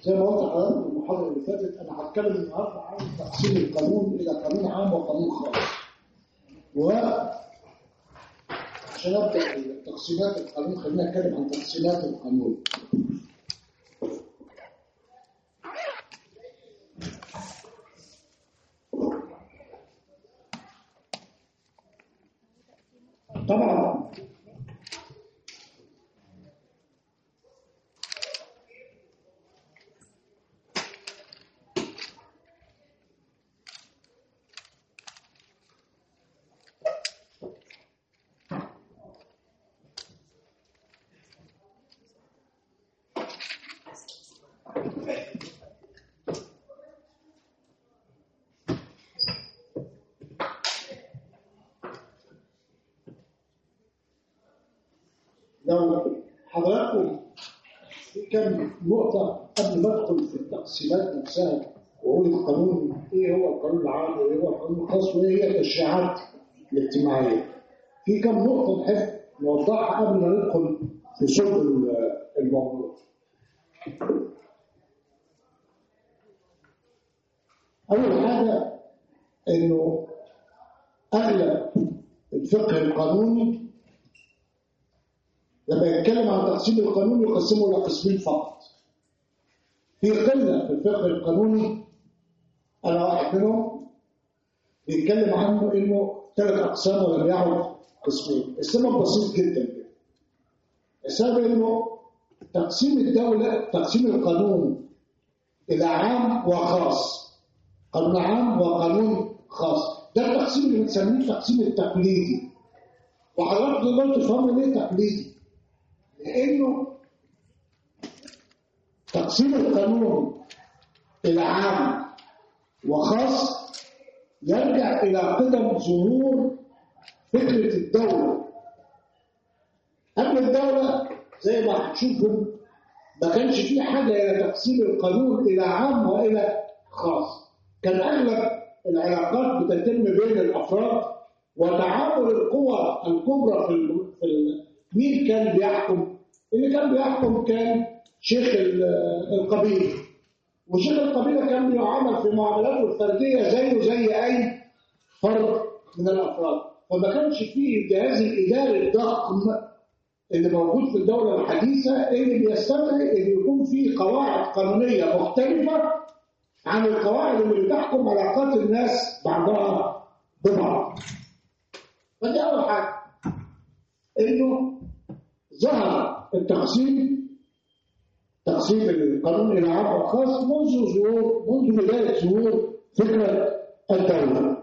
زي ما قلت لحضرتك في المحاضره اللي فاتت انا هتكلم النهارده عن تقسيم القانون الى قانون عام وقانون خاص و عشان ابدا تقسيمات القانون خلينا نتكلم عن تقسيمات القانون طبعا لو حضراتكم في كم نقطة قبل ما ادخل في التقسيمات نفسها واقول القانون ايه هو القانون العام وايه هو القانون الخاص وايه هي التشريعات الاجتماعية. في كم نقطة نحب نوضحها قبل ما ندخل في صلب الموضوع. أول حاجة إنه أغلب الفقه القانوني لما يتكلم عن تقسيم القانون يقسمه الى قسمين فقط في قله في الفقه القانوني انا واحد منهم بيتكلم عنه انه ثلاث اقسام ولم يعد قسمين السبب بسيط جدا جدا السبب انه تقسيم الدوله تقسيم القانون الى عام وخاص قانون عام وقانون خاص ده التقسيم اللي بنسميه التقسيم التقليدي وحضرتك تقدروا تفهموا ليه تقليدي لانه تقسيم القانون الى عام وخاص يرجع الى قدم ظهور فكره الدوله قبل الدوله زي ما هتشوفوا ما كانش في حاجه الى تقسيم القانون الى عام والى خاص كان اغلب العلاقات بتتم بين الافراد وتعامل القوى الكبرى في في مين كان بيحكم؟ اللي كان بيحكم كان شيخ القبيله وشيخ القبيله كان بيعامل في معاملاته الفرديه زيه زي اي فرد من الافراد فما كانش فيه الجهاز الاداري الضخم اللي موجود في الدوله الحديثه اللي بيستدعي ان يكون فيه قواعد قانونيه مختلفه عن القواعد اللي بتحكم علاقات الناس بعضها ببعض فدي اول حاجه انه ظهر التقسيم تقسيم القانون الى عام وخاص منذ ظهور منذ بدايه ظهور فكره الدوله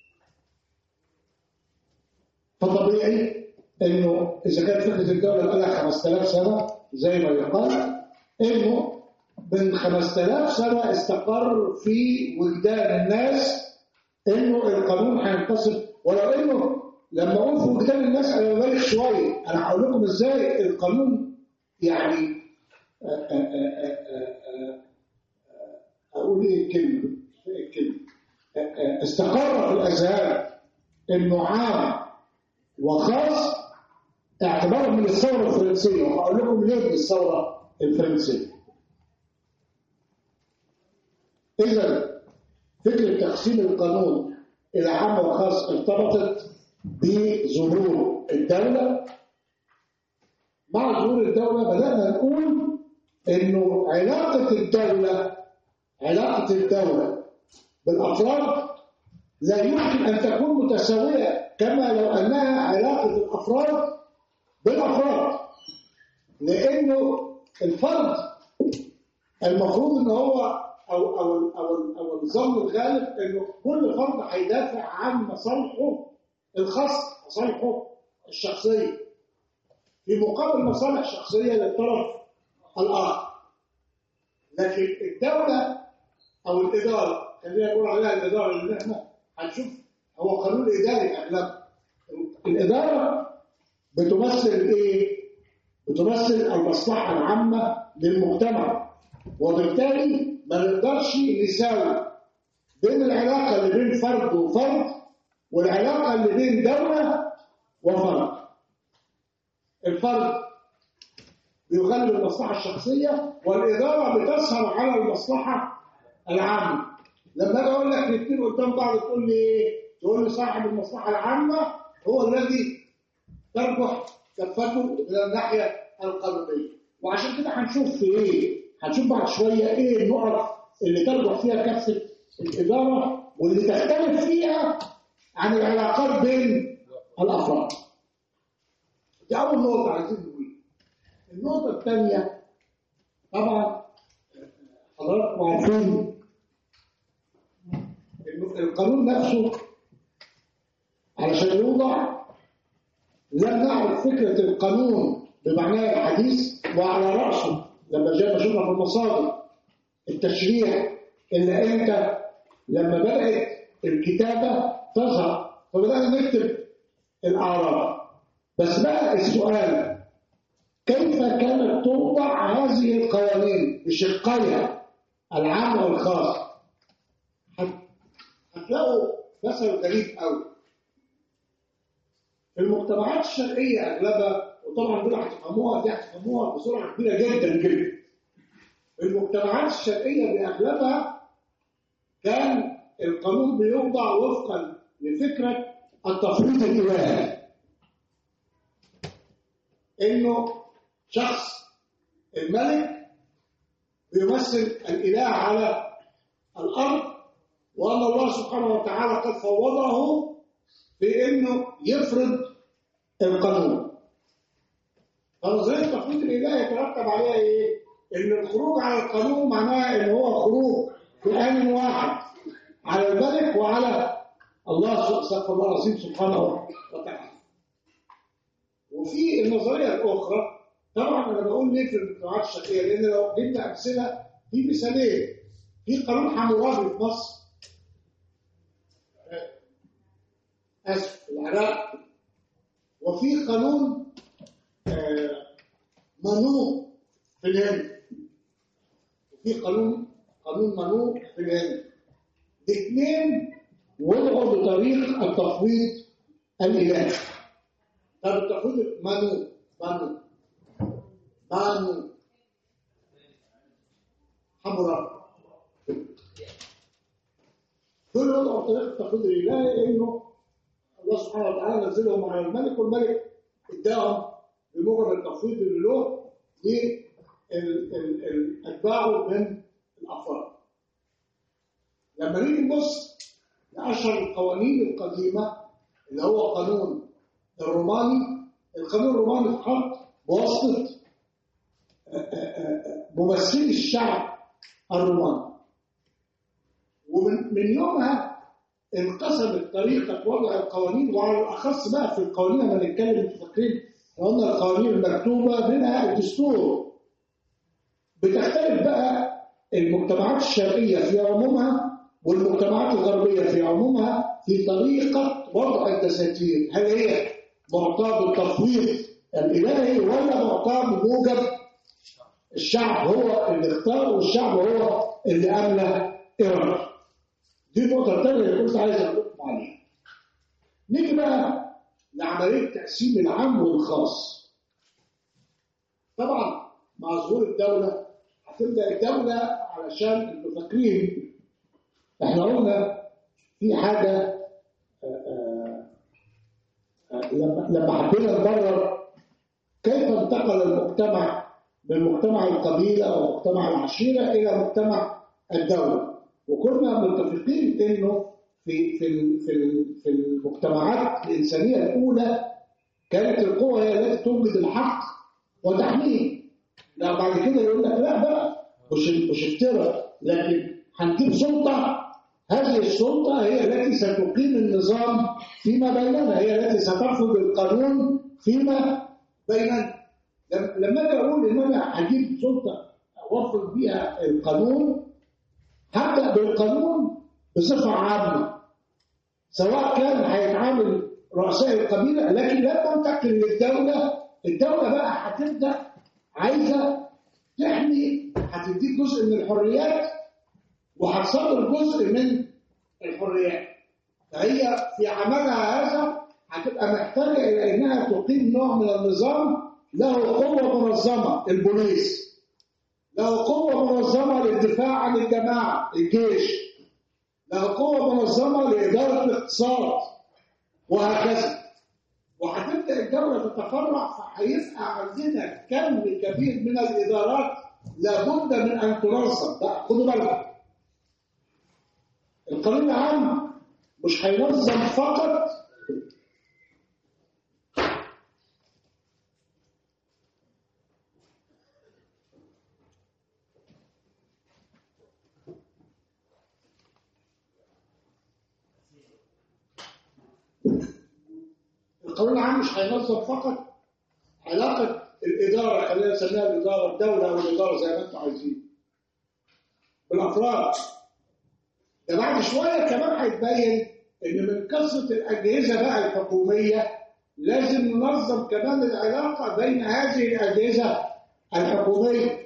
فطبيعي انه اذا كانت فكره الدوله بقى 5000 سنه زي ما يقال انه من 5000 سنه استقر في وجدان الناس انه القانون هينقسم ولو انه لما اقول في وجدان الناس انا ببالغ شويه انا هقول لكم ازاي القانون يعني اقول ايه الكلمه الكلمه استقر في الاذهان انه عام وخاص اعتبارا من الثوره الفرنسيه وهقول لكم ليه من الثوره الفرنسيه اذا فكره تقسيم القانون الى عام وخاص ارتبطت بظهور الدولة مع ظهور الدولة بدأنا نقول إنه علاقة الدولة علاقة الدولة بالأفراد لا يمكن أن تكون متساوية كما لو أنها علاقة الأفراد بالأفراد لأنه الفرد المفروض إن هو أو أو أو أو النظام الغالب إنه كل فرد هيدافع عن مصالحه الخاص مصالحه الشخصية في مقابل مصالح شخصية للطرف الآخر لكن الدولة أو الإدارة خلينا نقول عليها الإدارة اللي احنا هنشوف هو قانون إداري أغلب الإدارة بتمثل إيه؟ بتمثل المصلحة العامة للمجتمع وبالتالي ما نقدرش نساوي بين العلاقة اللي بين فرد وفرد والعلاقة اللي بين دولة وفرد الفرد بيغلب المصلحة الشخصية والإدارة بتسهر على المصلحة العامة لما أجي أقول لك الاثنين قدام بعض تقول لي إيه؟ تقول لي صاحب المصلحة العامة هو الذي ترجح كفته من الناحية القانونية وعشان كده هنشوف في إيه هنشوف بعد شوية إيه النقط اللي ترجح فيها كفة الإدارة واللي تختلف فيها عن العلاقات بين الأفراد دي أول نقطة عايزين نقولها النقطة الثانية طبعا حضراتكم عارفين إنه القانون نفسه علشان يوضع لم نعرف فكرة القانون بمعناه الحديث وعلى رأسه لما جاء شفنا في المصادر التشريع إلا إمتى لما بدأت الكتابة تظهر فبدأنا نكتب الأعراض بس بقى السؤال كيف كانت توضع هذه القوانين بشقيها العام والخاص هتلاقوا مثل غريب قوي في المجتمعات الشرقية أغلبها وطبعا دول هتفهموها دي هتفهموها بسرعة كبيرة جدا جدا المجتمعات الشرقية بأغلبها كان القانون بيوضع وفقا لفكرة التفويض الإلهي إنه شخص الملك بيمثل الإله على الأرض وأن الله سبحانه وتعالى قد فوضه في إنه يفرض القانون فنظرية التفويض الإلهي يترتب عليها إيه؟ إن الخروج على القانون معناه إن هو خروج في آن واحد على الملك وعلى الله استغفر الله العظيم سبحانه وتعالى وفي النظريه الاخرى طبعا انا بقول ليه في المجتمعات الشرقيه لان لو جبنا امثله في مثالين في قانون حمورابي في مصر اسف في العراق وفي قانون منو في الهند وفي قانون قانون منو في الهند الاثنين وضعوا بطريق التفويض الالهي طب التفويض منو منو منو حمراء دول وضعوا بطريق التفويض الالهي انه الله سبحانه وتعالى نزلهم على الملك والملك اداهم بمجرد التفويض اللي له لاتباعه من الافراد لما نيجي نبص لأشهر القوانين القديمة اللي هو قانون الروماني القانون الروماني اتحط بواسطة ممثلي الشعب الروماني ومن من يومها انقسمت طريقة وضع القوانين وعلى الأخص بقى في القوانين لما نتكلم انتوا فاكرين قلنا القوانين المكتوبة منها الدستور بتختلف بقى المجتمعات الشرقية في عمومها والمجتمعات الغربية في عمومها في طريقة وضع الدساتير هل هي معطاة بالتفويض الإلهي ولا معطاة بموجب الشعب هو اللي اختار والشعب هو اللي أملى إرادة دي النقطة الثانية اللي كنت عايز أقول عليها نيجي بقى لعملية تقسيم العام والخاص طبعا مع ظهور الدولة هتبدأ الدولة علشان انتوا فاكرين احنا قلنا في حاجة آآ آآ لما لما حبينا نبرر كيف انتقل المجتمع من مجتمع القبيلة أو مجتمع العشيرة إلى مجتمع الدولة وكنا متفقين إنه في في في في المجتمعات الإنسانية الأولى كانت القوة هي التي توجد الحق وتحميه لا بعد كده يقول لك لا بقى مش مش افتراء لكن هنجيب سلطة هذه السلطة هي التي ستقيم النظام فيما بيننا هي التي ستفرض القانون فيما بيننا لما اجي اقول ان انا هجيب سلطة اوفر بيها القانون هبدأ بالقانون بصفة عامة سواء كان هيتعامل رؤساء القبيلة لكن لما انتقل للدولة الدولة بقى هتبدأ عايزة تحمي هتديك جزء من الحريات وهتصدر جزء من الحريات فهي في عملها هذا هتبقى محتاجة إلى إنها تقيم نوع من النظام له قوة منظمة البوليس له قوة منظمة للدفاع عن الجماعة الجيش له قوة منظمة لإدارة الاقتصاد وهكذا وهتبدأ الدولة تتفرع فهيبقى عندنا كم كبير من الإدارات لابد من أن تنظم بقى خدوا بالكم القانون العام مش هينظم فقط القانون العام مش هينظم فقط علاقة الإدارة خلينا نسميها الإدارة الدولة أو الإدارة زي ما أنتم عايزين بالأفراد ده بعد شوية كمان هيتبين إن من كثرة الأجهزة بقى الحكومية لازم ننظم كمان العلاقة بين هذه الأجهزة الحكومية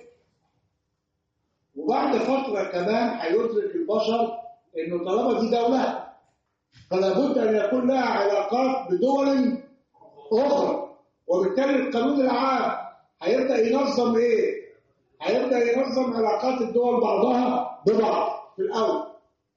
وبعد فترة كمان هيدرك البشر إنه طالما دي دولة فلا بد أن يكون لها علاقات بدول أخرى وبالتالي القانون العام هيبدأ ينظم إيه؟ هيبدأ ينظم علاقات الدول بعضها ببعض في الأول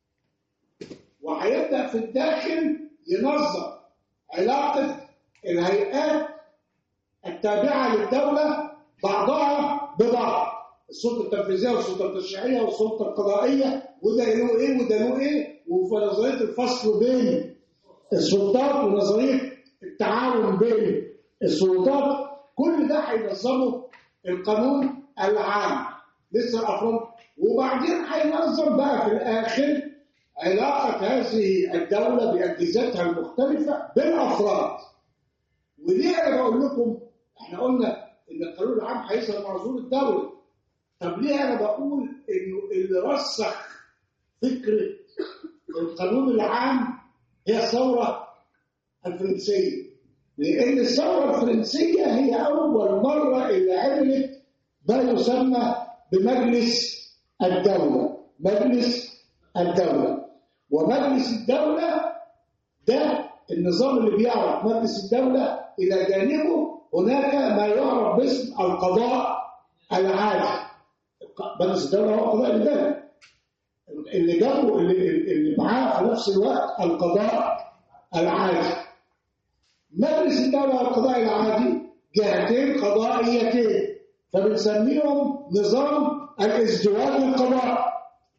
وهيبدأ في الداخل ينظم علاقة الهيئات التابعة للدولة بعضها ببعض السلطة التنفيذية والسلطة التشريعية والسلطة القضائية وده له إيه وده له إيه وفي نظرية الفصل بين السلطات ونظرية التعاون بين السلطات كل ده هينظمه القانون العام لسه الافراد وبعدين هينظم بقى في الاخر علاقه هذه الدوله باجهزتها المختلفه بالافراد وليه انا بقول لكم احنا قلنا ان القانون العام هيظهر معذور الدوله طب ليه انا بقول انه اللي رسخ فكره القانون العام هي الثوره الفرنسيه لأن الثورة الفرنسية هي أول مرة اللي عملت ما يسمى بمجلس الدولة مجلس الدولة ومجلس الدولة ده النظام اللي بيعرف مجلس الدولة إلى جانبه هناك ما يعرف باسم القضاء العادي مجلس الدولة هو القضاء الإداري اللي جابه اللي, اللي معاه في نفس الوقت القضاء العادي مجلس الدولة والقضاء العادي جهتين قضائيتين فبنسميهم نظام الازدواج للقضاء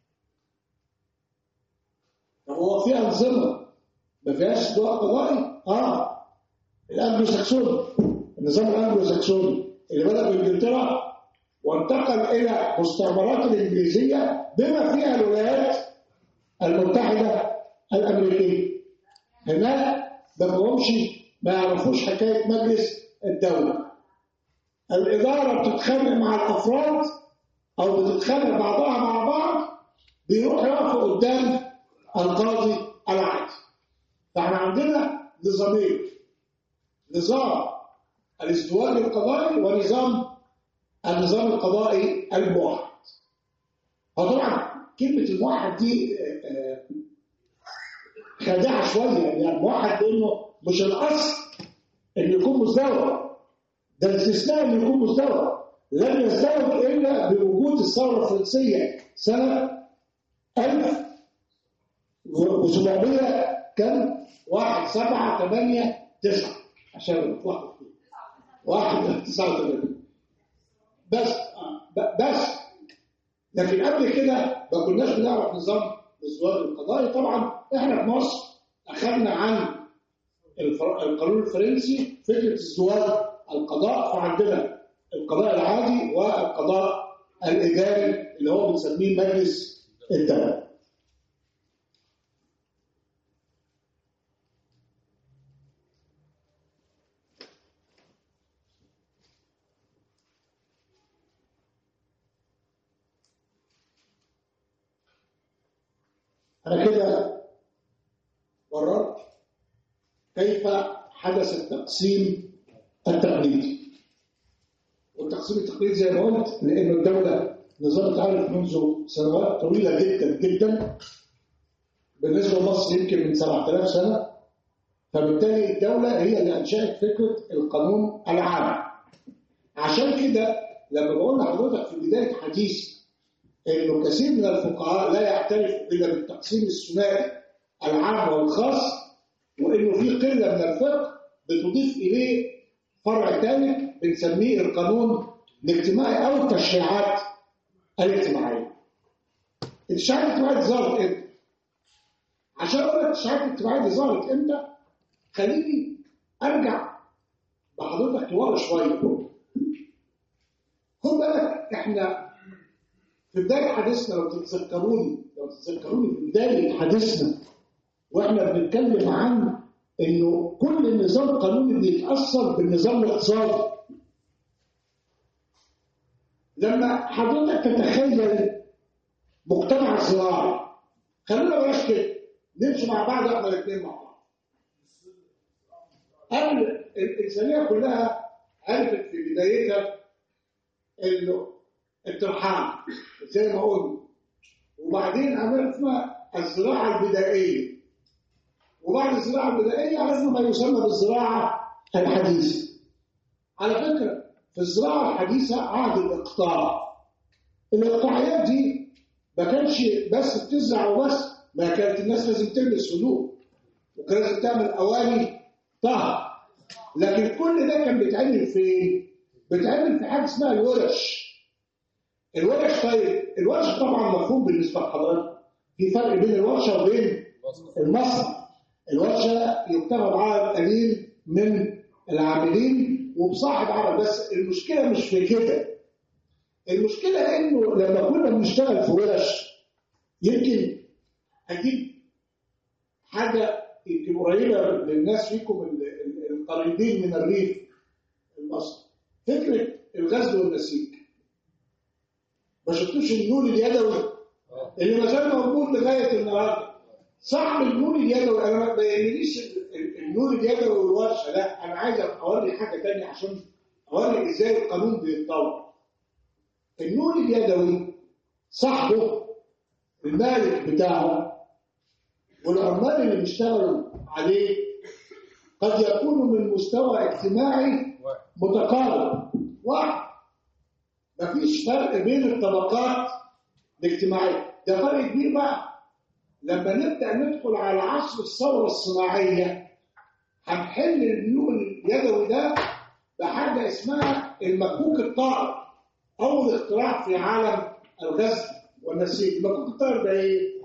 طب هو في أنظمة ما فيهاش ازدواج قضائي؟ اه الأنجلو ساكسوني النظام الأنجلو ساكسوني اللي بدأ بإنجلترا وانتقل إلى مستعمرات الإنجليزية بما فيها الولايات المتحدة الأمريكية هناك ما بقومش ما يعرفوش حكاية مجلس الدولة الإدارة بتتخانق مع الأفراد أو بتتخانق بعضها مع بعض بيروحوا يقفوا قدام القاضي العادي فاحنا عندنا نظامين نظام الازدواج القضائي ونظام النظام القضائي الموحد فطبعا كلمة الموحد دي خادعة شوية يعني موحد لأنه مش الأصل إن يكون مزدوج ده الاستثناء إنه يكون مزدوج لم يزدوج إلا بوجود الثورة الفرنسية سنة 1700 كان 1 7 8 9 عشان نتلخبط فيه 1 89 بس بس لكن قبل كده ما كناش بنعرف نظام الازدواج القضائي طبعا احنا في مصر اخذنا عن القانون الفرنسي فكره ازدواج القضاء فعندنا القضاء العادي والقضاء الاداري اللي هو بنسميه مجلس الدوله أنا كده مررت كيف حدث التقسيم التقليدي والتقسيم التقليدي زي ما قلت لأن الدولة نظام تعرف منذ سنوات طويلة جدا جدا بالنسبة لمصر يمكن من 7000 سنة فبالتالي الدولة هي اللي أنشأت فكرة القانون العام عشان كده لما بقول لحضرتك في بدايه حديثي انه كثير من الفقهاء لا يعترف الا بالتقسيم الثنائي العام والخاص وانه في قله من الفقه بتضيف اليه فرع ثالث بنسميه القانون الاجتماعي او التشريعات الاجتماعيه. التشريعات الاجتماعيه دي ظهرت امتى؟ عشان اقول لك التشريعات الاجتماعيه دي ظهرت امتى؟ خليني ارجع بحضرتك لورا شويه. خد بالك احنا في بدايه حديثنا لو تتذكروني لو تتذكروني في بدايه حديثنا واحنا بنتكلم عن انه كل نظام قانوني بيتاثر بالنظام الاقتصادي لما حضرتك تتخيل مجتمع زراعي خلينا بلاش كده نمشي مع بعض احنا الاثنين مع بعض قبل الانسانيه كلها عرفت في بدايتها انه الترحال زي ما قلنا وبعدين عرفنا الزراعه البدائيه وبعد الزراعه البدائيه عرفنا ما يسمى بالزراعه الحديثه على فكره في الزراعه الحديثه عهد الاقطاع الاقطاعيات دي ما كانش بس بتزرع وبس ما كانت الناس لازم تعمل سلوك وكان لازم تعمل اواني طهر لكن كل ده كان بيتعمل فين؟ بيتعمل في حاجه اسمها الورش الورش طيب الورش طبعا مفهوم بالنسبه لحضرتك في فرق بين الورشه وبين المصنع الورشه يكتفى بعدد قليل من العاملين وبصاحب عمل بس المشكله مش في كده المشكله انه لما كنا بنشتغل في ورش يمكن اجيب حاجه يمكن قريبه للناس فيكم القريبين من الريف المصري فكره الغزل والنسيج ما شفتوش النون اليدوي اللي ما زال موجود لغايه النهارده صعب النون اليدوي انا ما بيهمنيش النون اليدوي والورشه لا انا عايز اوري حاجه ثانيه عشان اوري ازاي القانون بيتطور النون اليدوي صاحبه المالك بتاعه والعمال اللي بيشتغلوا عليه قد يكونوا من مستوى اجتماعي متقارب واحد مفيش فرق بين الطبقات الاجتماعيه ده فرق كبير بقى لما نبدا ندخل على عصر الثوره الصناعيه هنحل النون اليدوي ده بحاجه اسمها المكوك الطائر اول اختراع في عالم الغزل والنسيج المكوك الطائر ده ايه؟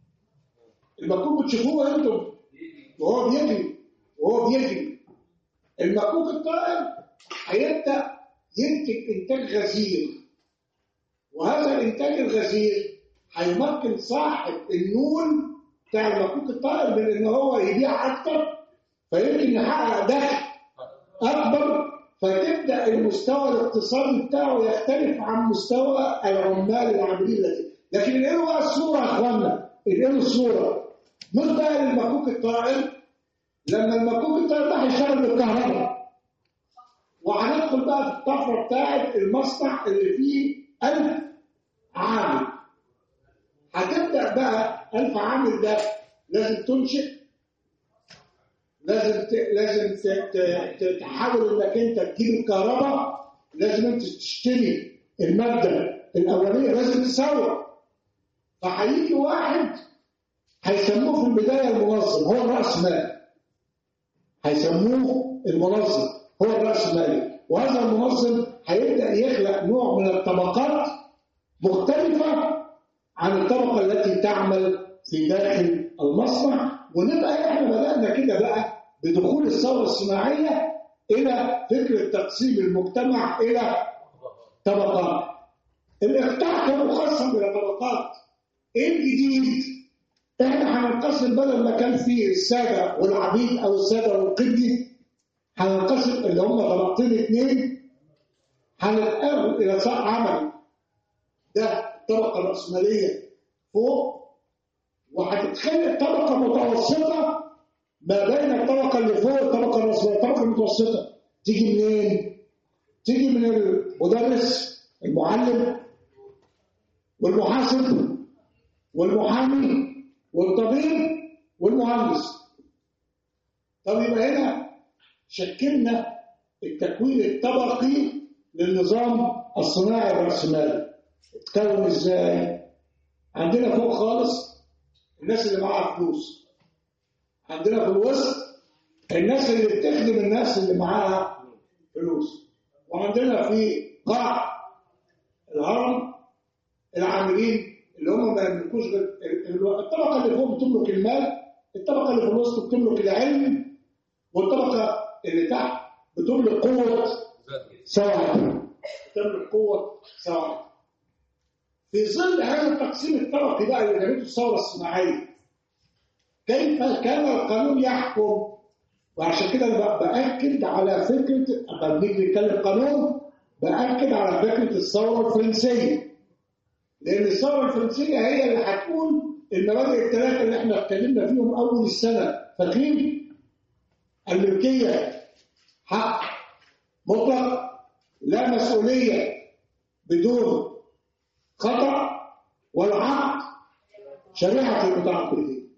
المكوك بتشوفوه انتم وهو بيجري وهو بيجري المكوك الطائر هيبدا ينتج انتاج غزير وهذا الانتاج الغزير هيمكن صاحب النون بتاع المكوك الطائر من ان هو يبيع اكتر فيمكن يحقق دخل اكبر فتبدا المستوى الاقتصادي بتاعه يختلف عن مستوى العمال العاملين الذين لكن انقلوا بقى الصوره يا اخوانا انقلوا الصوره مش بقى المكوك الطائر لما المكوك الطائر ده هيشتغل بالكهرباء وهندخل بقى في الطفره بتاعت المصنع اللي فيه 1000 عامل هتبدا بقى 1000 عامل ده لازم تنشئ لازم ت... لازم ت... ت... تحاول انك انت تجيب الكهرباء لازم انت تشتري الماده الاوليه لازم تسوق فهيجي واحد هيسموه في البدايه المنظم هو الراس مال هيسموه المنظم هو الراس مالي وهذا المنظم هيبدا يخلق نوع من الطبقات مختلفه عن الطبقه التي تعمل في داخل المصنع ونبقى احنا بدانا كده بقى بدخول الثوره الصناعيه الى فكره تقسيم المجتمع الى طبقات الاقطاع كان مقسم الى طبقات ايه الجديد؟ احنا هننقسم بدل ما كان فيه الساده والعبيد او الساده والقدي هننقسم اللي هم طبقتين اثنين هنتقابل الى صاع عملي ده الطبقه الراسماليه فوق وهتتخلق طبقه متوسطه ما بين الطبقه اللي فوق والطبقه الراسماليه الطبقه المتوسطه تيجي منين؟ تيجي من المدرس المعلم والمحاسب والمحامي والطبيب والمهندس طب يبقى هنا شكلنا التكوين الطبقي للنظام الصناعي الرأسمالي اتكون ازاي؟ عندنا فوق خالص الناس اللي معاها فلوس عندنا في الوسط الناس اللي بتخدم الناس اللي معاها فلوس وعندنا في قاع الهرم العاملين اللي هم ما يملكوش غير الطبقه اللي فوق بتملك المال الطبقه اللي في الوسط بتملك العلم والطبقه اللي تحت بتملك قوه سواعد بتملك قوه سواعد في ظل هذا التقسيم الطبقي بقى اللي جابته الثوره الصناعيه كيف كان القانون يحكم وعشان كده انا باكد على فكره لما بنيجي نتكلم قانون باكد على فكره الثوره الفرنسيه لان الثوره الفرنسيه هي اللي هتقول المبادئ الثلاثه اللي احنا اتكلمنا فيهم اول السنه فاكرين الملكيه حق مطلق لا مسؤوليه بدون خطا والعقد شريعه المتعاقدين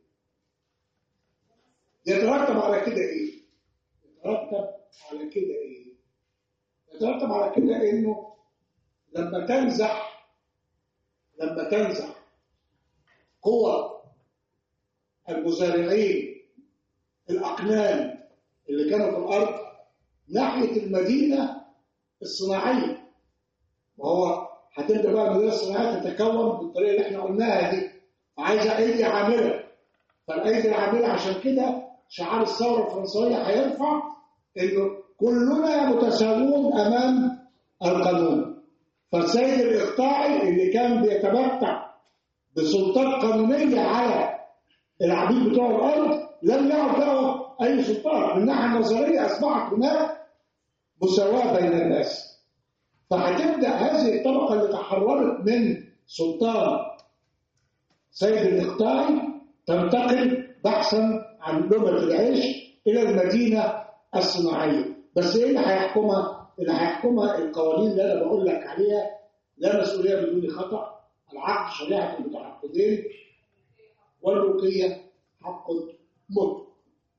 يترتب على كده ايه يترتب على كده ايه يترتب على كده انه لما تنزح لما تنزح قوى المزارعين الأقنان اللي كانوا في الأرض ناحية المدينة الصناعية وهو هتبدأ بقى المدينة الصناعية تتكون بالطريقة اللي احنا قلناها دي عايزة أيدي عاملة فالأيدي العاملة عشان كده شعار الثورة الفرنسية هيرفع إنه كلنا متساوون أمام القانون فالسيد الإقطاعي اللي كان بيتمتع بسلطات قانونية على العبيد بتوع الأرض لم يعد له أي سلطان من الناحية النظرية أصبحت هناك مساواة بين الناس فهتبدأ هذه الطبقة اللي تحررت من سلطان سيد الإقطاعي تنتقل بحثا عن لقمة العيش إلى المدينة الصناعية بس إيه اللي هيحكمها؟ اللي هيحكمها القوانين اللي أنا بقول لك عليها لا مسؤولية بدون خطأ العقد شريعة المتعاقدين والملكية حق مطلق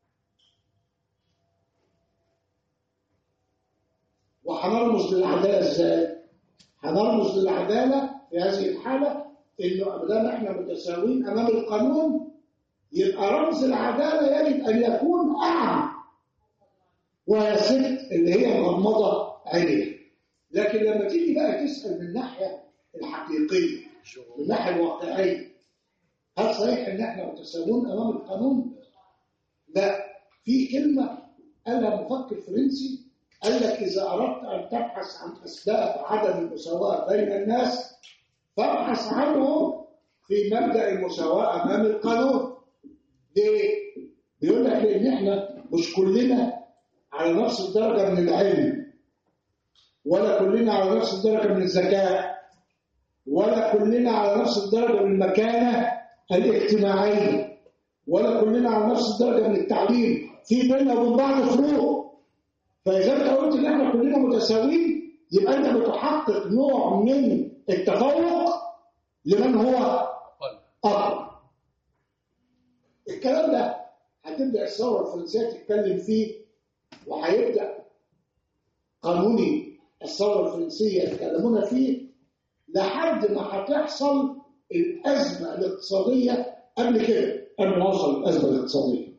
وهنرمز للعدالة ازاي؟ هنرمز للعدالة في هذه الحالة انه ما دام احنا متساويين امام القانون يبقى رمز العدالة يجب ان يكون اعمى وهي ست اللي هي مغمضة عينيها لكن لما تيجي بقى تسأل من الناحية الحقيقية من الناحية الواقعية هل صحيح ان احنا متساوون امام القانون؟ لا في كلمة قالها مفكر فرنسي قال لك إذا أردت أن تبحث عن أسباب عدم المساواة بين الناس فابحث عنه في مبدأ المساواة أمام القانون ليه؟ بيقول لك لأن إحنا مش كلنا على نفس الدرجة من العلم ولا كلنا على نفس الدرجة من الذكاء ولا كلنا على نفس الدرجة من المكانة الاجتماعية ولا كلنا على نفس الدرجة من التعليم في بيننا وبين بعض فروق فإذا أنت قلت إن إحنا كلنا متساويين يبقى أنت بتحقق نوع من التفوق لمن هو أقوى الكلام ده هتبدأ الثورة الفرنسية تتكلم فيه وهيبدأ قانوني الثورة الفرنسية يتكلمون فيه لحد ما هتحصل الأزمة الاقتصادية قبل كده قبل ما نوصل الأزمة الاقتصادية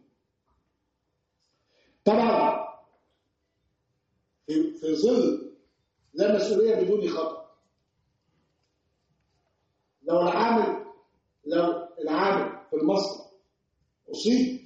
طبعا في, في ظل لا مسؤولية بدون خطأ لو العامل لو العامل في المصنع أصيب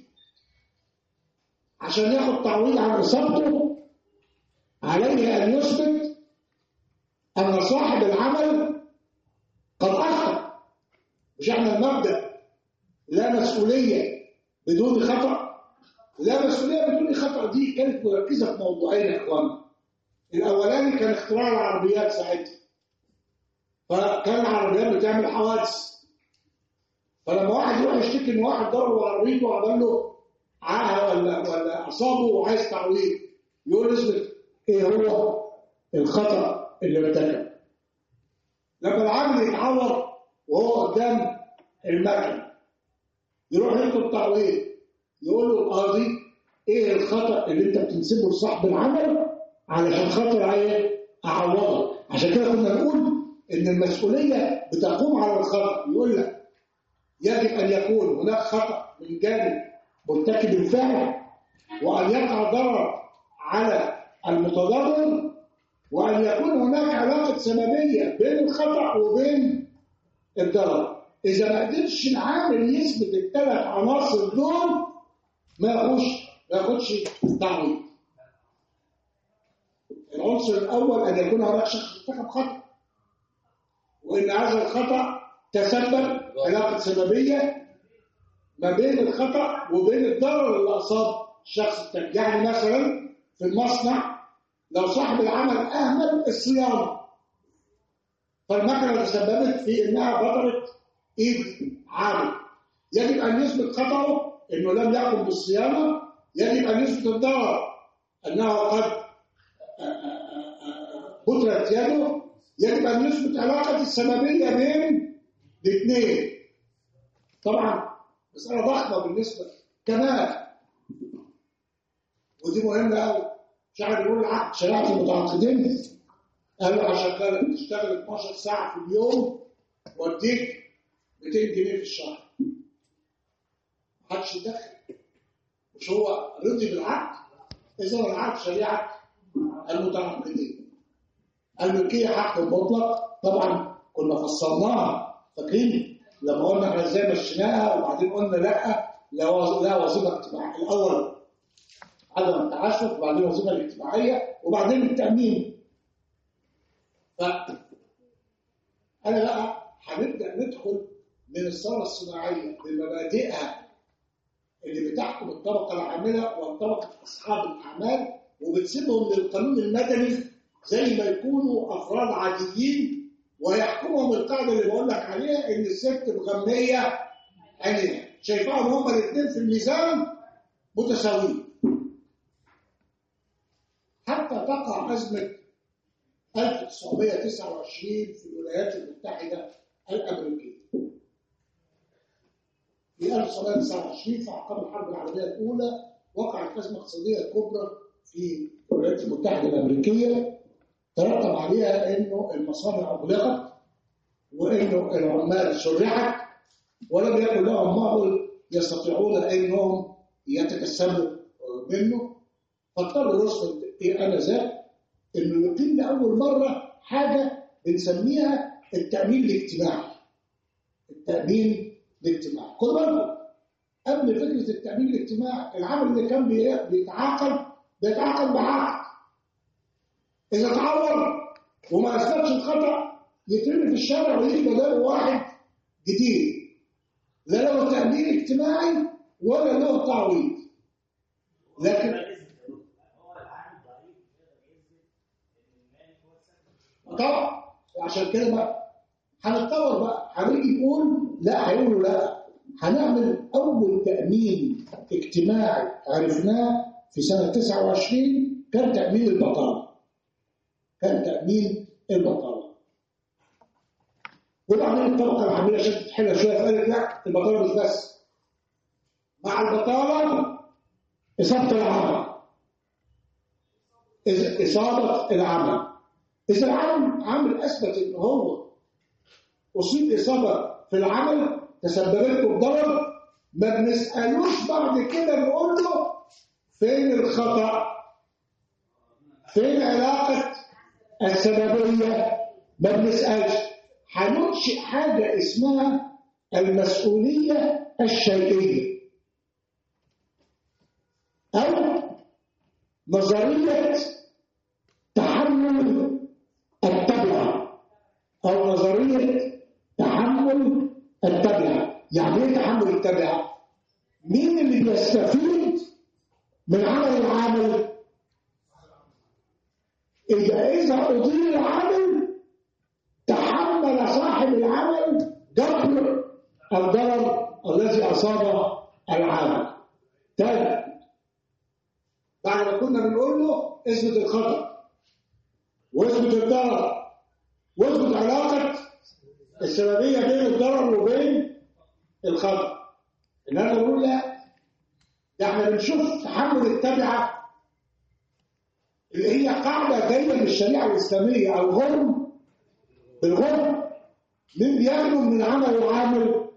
عشان ياخد تعويض عن إصابته عليه أن يثبت أن صاحب العمل قد أخطأ مش احنا المبدأ لا مسؤولية بدون خطأ لا مسؤولية بدون خطأ دي كانت مركزة في موضوعين يا إخوانا الأولاني كان اختراع العربيات ساعتها فكان العربيات بتعمل حوادث فلما واحد يروح يشتكي ان واحد ضربه عربيته وعمل له عاهه ولا ولا اصابه وعايز تعويض يقول اثبت ايه هو الخطا اللي ارتكب لما العامل يتعور وهو قدام المكنه يروح يطلب تعويض يقول له القاضي ايه الخطا اللي انت بتنسبه لصاحب العمل علشان خاطر ايه اعوضه عشان كده كنا نقول ان المسؤوليه بتقوم على الخطا يقول لك يجب ان يكون هناك خطا من جانب مرتكب الفعل وان يقع ضرر على المتضرر وان يكون هناك علاقه سببيه بين الخطا وبين الضرر اذا ما قدرش العامل يثبت الثلاث عناصر دول ما ياخدش ما ياخدش تعويض العنصر الاول ان يكون هناك شخص ارتكب خطا وان هذا الخطا تسبب علاقه سببيه ما بين الخطا وبين الضرر اللي اصاب الشخص التاني يعني مثلا في المصنع لو صاحب العمل اهمل الصيانه فالمكنه تسببت في انها بطلت ايد عامل يجب ان يثبت خطأه انه لم يقم بالصيانه يجب ان يثبت الضرر انه قد بطلت يده يجب ان يثبت علاقه السببيه بين الاثنين طبعا مساله ضخمه بالنسبه كمان ودي مهمه قوي شعر بيقول العقد شريعه المتعاقدين قالوا عشان كانت تشتغل 12 ساعه في اليوم واديك 200 جنيه في الشهر محدش يدخل مش هو رضي بالعقد اذا العقد شريعه المتعاقدين الملكيه حق مطلق طبعا كنا فصلناها فاكرين لما قلنا احنا ازاي مشيناها وبعدين قلنا لا لا وظ- لا وظيفه اجتماعيه الاول عدم التعسف وبعدين الوظيفه الاجتماعيه وبعدين التامين ف انا بقى هنبدا ندخل من الثوره الصناعيه بمبادئها اللي بتحكم الطبقه العامله وطبقه اصحاب الاعمال وبتسيبهم للقانون المدني زي ما يكونوا افراد عاديين ويحكمهم القاعده اللي بقول لك عليها ان الست مغميه عينيها شايفاهم هما الاثنين في الميزان متساويين حتى تقع ازمه 1929 في الولايات المتحده الامريكيه في 1929 في أعقاب الحرب العالمية الأولى وقعت أزمة اقتصادية كبرى في الولايات المتحدة الأمريكية ترتب عليها إنه المصانع أغلقت وإنه العمال شرحت ولم يكن لهم مأمل يستطيعون إنهم يتكسبوا منه فاضطر روزفلت إيه آنذاك إنه يقيم لأول مرة حاجة بنسميها التأمين الاجتماعي التأمين الاجتماعي خد بالكم قبل فكرة التأمين الاجتماعي العمل اللي كان بي- بيتعاقد بيتعاقد بعقد إذا تعور وما أثبتش الخطأ يترمي في الشارع ويجي بداله واحد جديد لا له تأمين اجتماعي ولا له تعويض لكن طبعا عشان كده بقى هنتطور بقى هنيجي نقول لا هيقولوا لا هنعمل اول تامين اجتماعي عرفناه في سنه 29 كان تامين البطاله كان تامين البطاله وبعدين الطبقه العامله شدت حيلها شويه فقالت لا البطاله مش بس مع البطاله اصابه العمل إذا- اصابه العمل اذا العامل عامل اثبت ان هو اصيب اصابه في العمل تسببت له بضرر ما بنسالوش بعد كده نقول له فين الخطا فين علاقه السببيه ما بنسالش هننشئ حاجه اسمها المسؤوليه الشيئيه او نظريه تحمل التبعه أو نظرية تحمل التبعة يعني إيه تحمل التبعة؟ مين اللي بيستفيد من عمل العامل؟ إذا إذا أدير العمل تحمل صاحب العمل جبر الضرر الذي أصاب العامل. تاني بعد ما كنا بنقول له اثبت الخطأ واثبت الضرر واثبت علاقة السببية بين الضرر وبين الخطأ إنما بقول لا ده احنا بنشوف تحمل التبعة اللي هي قاعدة جاية من الشريعة الإسلامية الغرم بالغرم مين بيغنم من عمل العامل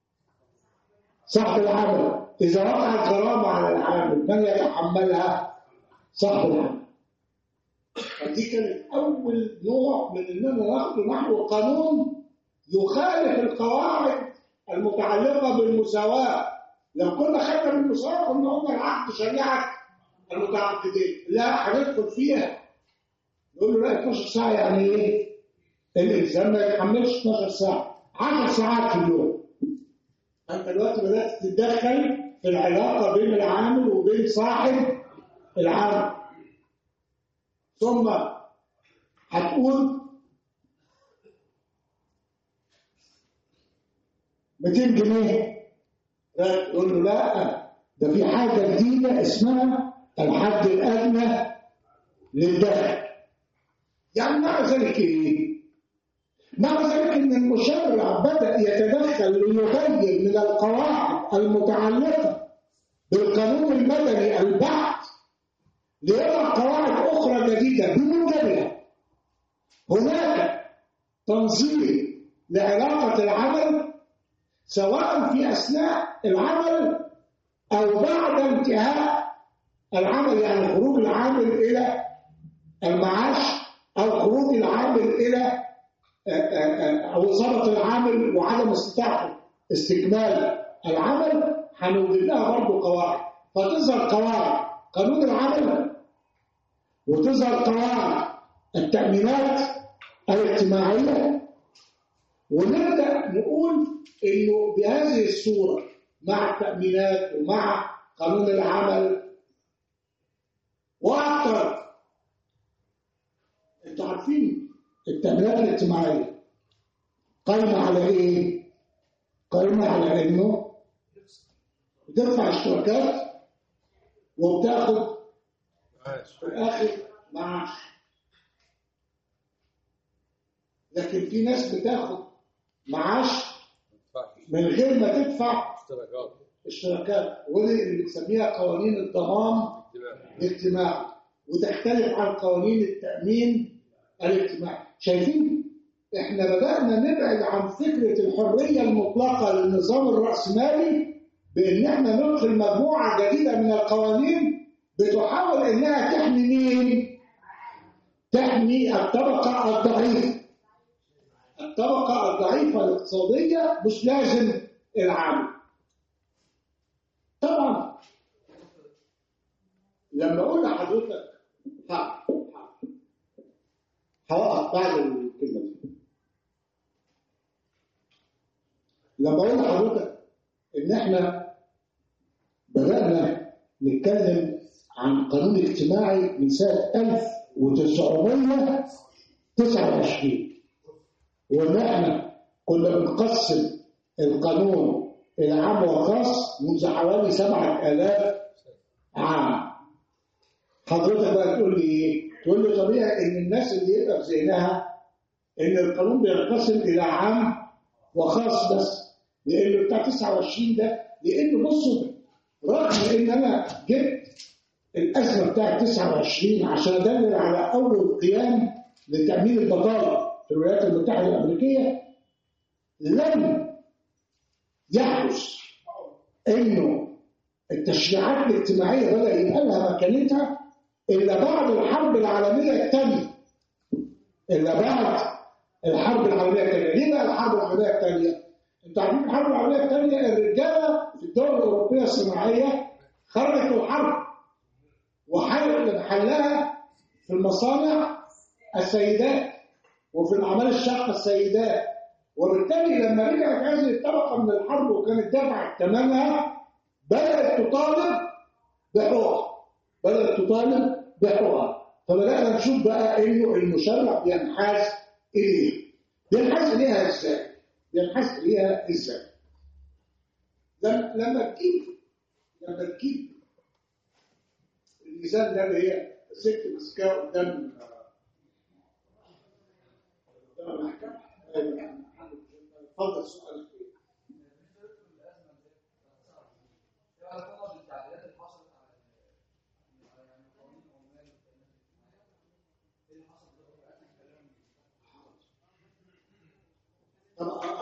صاحب العمل إذا وقعت غرامة على العامل من يتحملها صاحب العمل فدي كانت أول نوع من إننا ناخده نحو قانون يخالف القواعد المتعلقة بالمساواة لو كنا خدنا بالمساواة كنا قلنا العقد شريعة المتعاقدين لا هندخل فيها نقول له لا 12 ساعة يعني إيه؟ الإنسان ما يتحملش 12 ساعة 10 ساعات في اليوم أنت دلوقتي بدأت تتدخل في العلاقة بين العامل وبين صاحب العمل ثم هتقول 200 جنيه تقول له لا ده في حاجة جديدة اسمها الحد الأدنى للدخل يعني معنى ذلك إيه؟ معنى ذلك ان المشرع بدا يتدخل ليغير من القواعد المتعلقه بالقانون المدني البحث ليضع قواعد اخرى جديده بموجبها هناك تنظيم لعلاقه العمل سواء في اثناء العمل او بعد انتهاء العمل يعني خروج العامل الى المعاش او خروج العامل الى أو إصابة العامل وعدم استطاعته استكمال العمل هنوجد لها برضه قواعد فتظهر قواعد قانون العمل وتظهر قواعد التأمينات الاجتماعية ونبدأ نقول إنه بهذه الصورة مع التأمينات ومع قانون العمل وأكثر أنتوا عارفين التأمينات الاجتماعية قايمة على إيه؟ قايمة على إنه بتدفع اشتراكات وبتاخد في الآخر معاش لكن في ناس بتاخد معاش من غير ما تدفع اشتراكات اشتراكات ودي اللي بنسميها قوانين الضمان الاجتماعي وتختلف عن قوانين التأمين الاجتماعي شايفين احنا بدأنا نبعد عن فكرة الحرية المطلقة للنظام الرأسمالي بان احنا ندخل مجموعة جديدة من القوانين بتحاول انها تحمي مين؟ تحمي الطبقة الضعيفة الطبقة الضعيفة الاقتصادية مش لازم العامل طبعا لما اقول لحضرتك حق هوقف بعد الكلمة دي لما اقول لحضرتك ان احنا بدأنا نتكلم عن قانون اجتماعي من سنة 1929 وان احنا كنا بنقسم القانون الى عام وخاص منذ حوالي 7000 عام حضرتك بقى تقول لي ايه؟ تقول لي طبيعي ان الناس اللي يبقى في ذهنها ان القانون بينقسم الى عام وخاص بس لانه بتاع 29 ده لانه بصوا رغم ان انا جبت الازمه بتاعت 29 عشان ادلل على اول قيام لتامين البطاله في الولايات المتحده الامريكيه لم يحدث انه التشريعات الاجتماعيه بدا يبقى لها مكانتها الا بعد الحرب العالميه الثانيه الا بعد الحرب العالميه الثانيه ليه بقى الحرب العالميه الثانيه انتوا عارفين الحرب العالميه الثانيه الرجاله في الدول الاوروبيه الصناعيه خرجت من الحرب وحلت محلها في المصانع السيدات وفي الاعمال الشاقه السيدات وبالتالي لما رجعت هذه الطبقه من الحرب وكانت دفعت ثمنها بدات تطالب بحقوقها بدات تطالب بحقوقها فبدانا نشوف بقى انه المشرع بينحاز اليه بينحاز اليها ازاي؟ بينحاز اليها ازاي؟ لما لما تجيب لما تجيب الميزان ده اللي هي ست مسكاه قدام قدام المحكمه اتفضل السؤال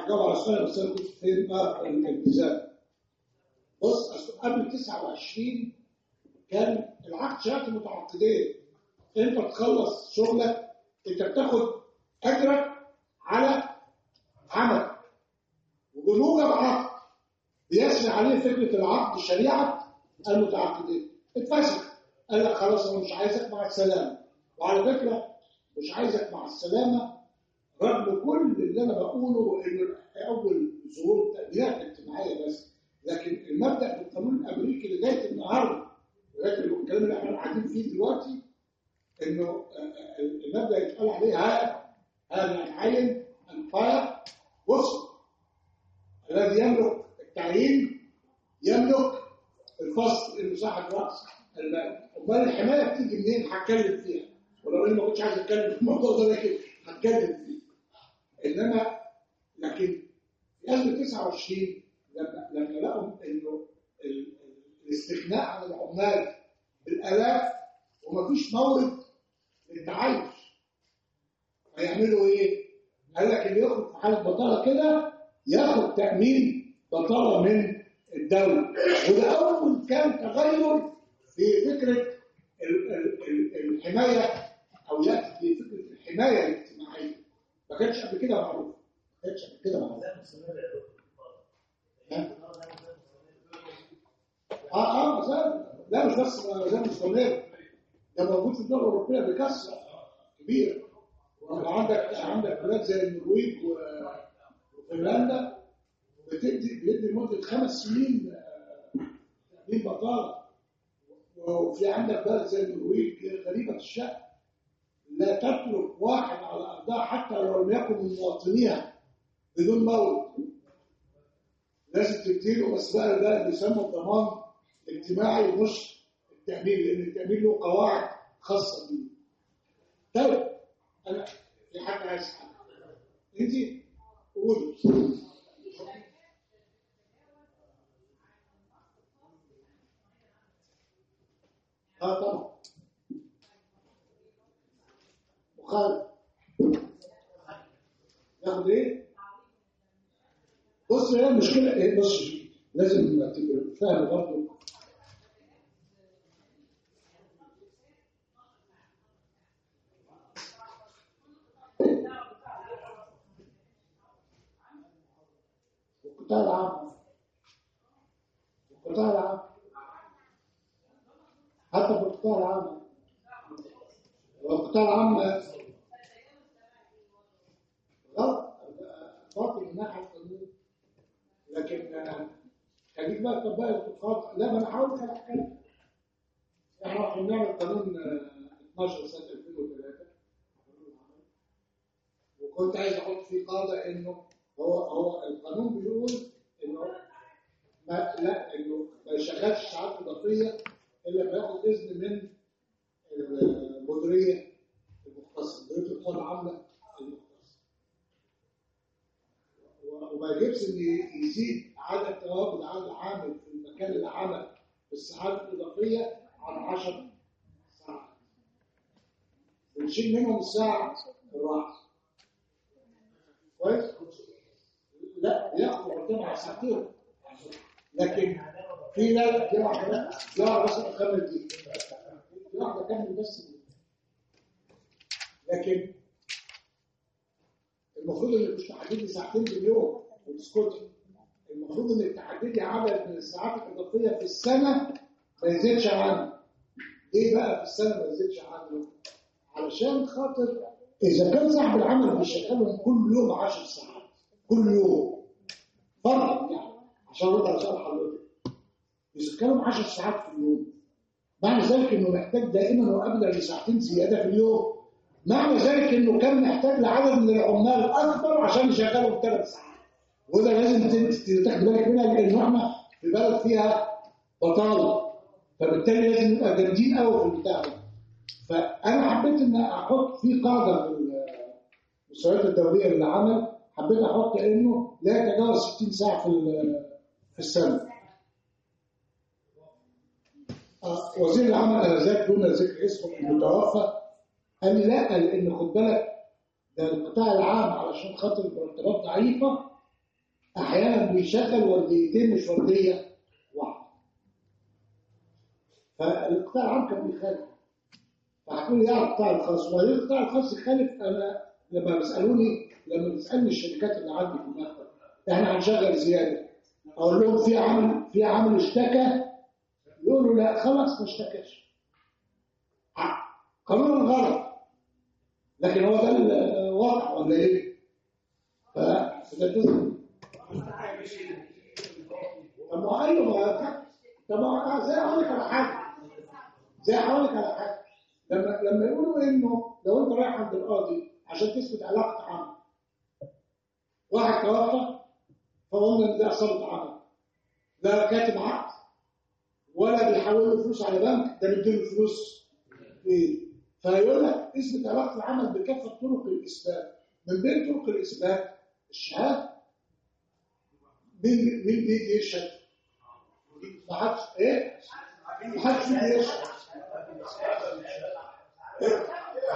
هجاوب على السؤال بس انا كنت فين اه الالتزام بص اصل قبل 29 كان العقد شهاده متعاقدين انت تخلص شغلك انت بتاخد اجرك على عمل وبموجب عقد بيسري عليه فكره العقد شريعه المتعاقدين اتفسخ قال لك خلاص انا مش عايزك مع السلامه وعلى فكره مش عايزك مع السلامه رغم كل اللي انا بقوله انه اول ظهور التأديات الاجتماعيه بس لكن المبدا في القانون الامريكي لغايه النهارده لغايه الكلام اللي احنا قاعدين فيه دلوقتي انه المبدا يتقال عليه هذا هذا العين الفاير وصل الذي يملك التعيين يملك الفصل المساحه راس المال امال الحمايه بتيجي منين هتكلم فيها ولو اني ما كنتش عايز اتكلم في الموضوع ده لكن هتكلم فيه انما لكن في ازمه 29 لما لما لقوا انه الاستغناء عن العمال بالالاف ومفيش مورد للتعايش هيعملوا ايه؟ قال لك اللي ياخد في حاله بطاله كده ياخد تامين بطاله من الدوله وده اول كان تغير في فكره الحمايه او ياتي في فكره الحمايه الاجتماعيه ما كانش قبل كده معروف ما كانش قبل كده معروف اه اه مثلا لا مش بس زي مستمر ده موجود في الدول الاوروبيه بكثره كبيره وعندك عندك بلاد زي النرويج وفنلندا بتدي بيدي لمده خمس سنين تامين بطاله وفي عندك بلد زي النرويج غريبه الشأن لا تترك واحد على ارضها حتى لو لم يكن من مواطنيها بدون مورد لازم تديله بس بقى ده اللي يسمى الضمان الاجتماعي مش التأمين لأن التأمين له قواعد خاصة بيه. طيب أنا في حد عايز حاجة أنت قولي اه طبعا مخالف ياخد ايه؟ بص هي المشكله ايه بص لازم تبقى فاهم برضه القطاع العام القطاع العام حتى في القطاع العام والقطاع العام غلط باطل من ناحيه القانون لكن خليك بقى تطبق الاتفاق لا ما انا هقول لك حاجه احنا راح نعمل قانون 12 سنه 2003 وكنت عايز احط فيه قاعده انه هو هو القانون بيقول انه ما لا انه ما يشغلش ساعات اضافيه الا ما ياخد اذن من المديريه المختصه مديريه القوى العامله المختصه وما يجبش ان يزيد عدد تواجد عدد عامل في المكان العمل بالساعات الاضافيه عن 10 ساعات ونشيل منهم الساعه الراحه كويس لا ياخد مرتين على ساعتين لكن في لا دي واحده دي واحده بس اكمل دي دي واحده اكمل بس دي. لكن المفروض انك مش تحددي ساعتين في اليوم وتسكتي المفروض انك تحددي عدد من الساعات الاضافيه في السنه ما يزيدش عنه ليه بقى في السنه ما يزيدش عنه علشان خاطر اذا كان صاحب العمل بيشغلهم كل يوم 10 ساعات كل يوم فرق يعني عشان ارد على سؤال حضرتك اذا كانوا 10 ساعات في اليوم معنى ذلك انه محتاج دائما وابدا لساعتين زياده في اليوم معنى ذلك انه كان محتاج لعدد من العمال اكبر عشان يشغلهم ثلاث ساعات وده لازم تاخد بالك منها لان احنا في بلد فيها بطاله فبالتالي لازم نبقى جامدين قوي في البتاع ده فانا حبيت ان احط في قاعده في المستويات الدوليه للعمل حبيت احط انه لا يتجاوز 60 ساعه في في السنه وزير العمل انذاك دون ذكر اسمه المتوفى قال لي لا لان خد بالك ده القطاع العام علشان خاطر المرتبات ضعيفه احيانا بيشغل ورديتين مش ورديه واحده فالقطاع العام كان بيخالف فهتقول يا القطاع الخاص وبعدين القطاع الخاص يخالف انا لما بيسالوني لما بتسالني الشركات اللي عندي في المكتب احنا هنشغل زياده اقول لهم في عامل في عامل اشتكى يقولوا لا خلاص ما اشتكاش ع- قانونا غلط لكن هو ده الواقع ولا ايه؟ ف فده جزء طب ما ايوه ما طب ما زي اقول لك على حاجه زي اقول لك على حاجه لما لما يقولوا انه لو انت رايح عند القاضي عشان تثبت علاقه عمل واحد توفى فقلنا ان ده عصابه عمل لا كاتب عقد ولا بيحول له فلوس على بنك ده بيديله فلوس ايه فيقول لك اثبت علاقه العمل بكافه طرق الاثبات من بين طرق الاثبات الشهاده مين مين بيجي يشهد؟ ما حدش ايه؟ ما حدش بيجي يشهد إيه؟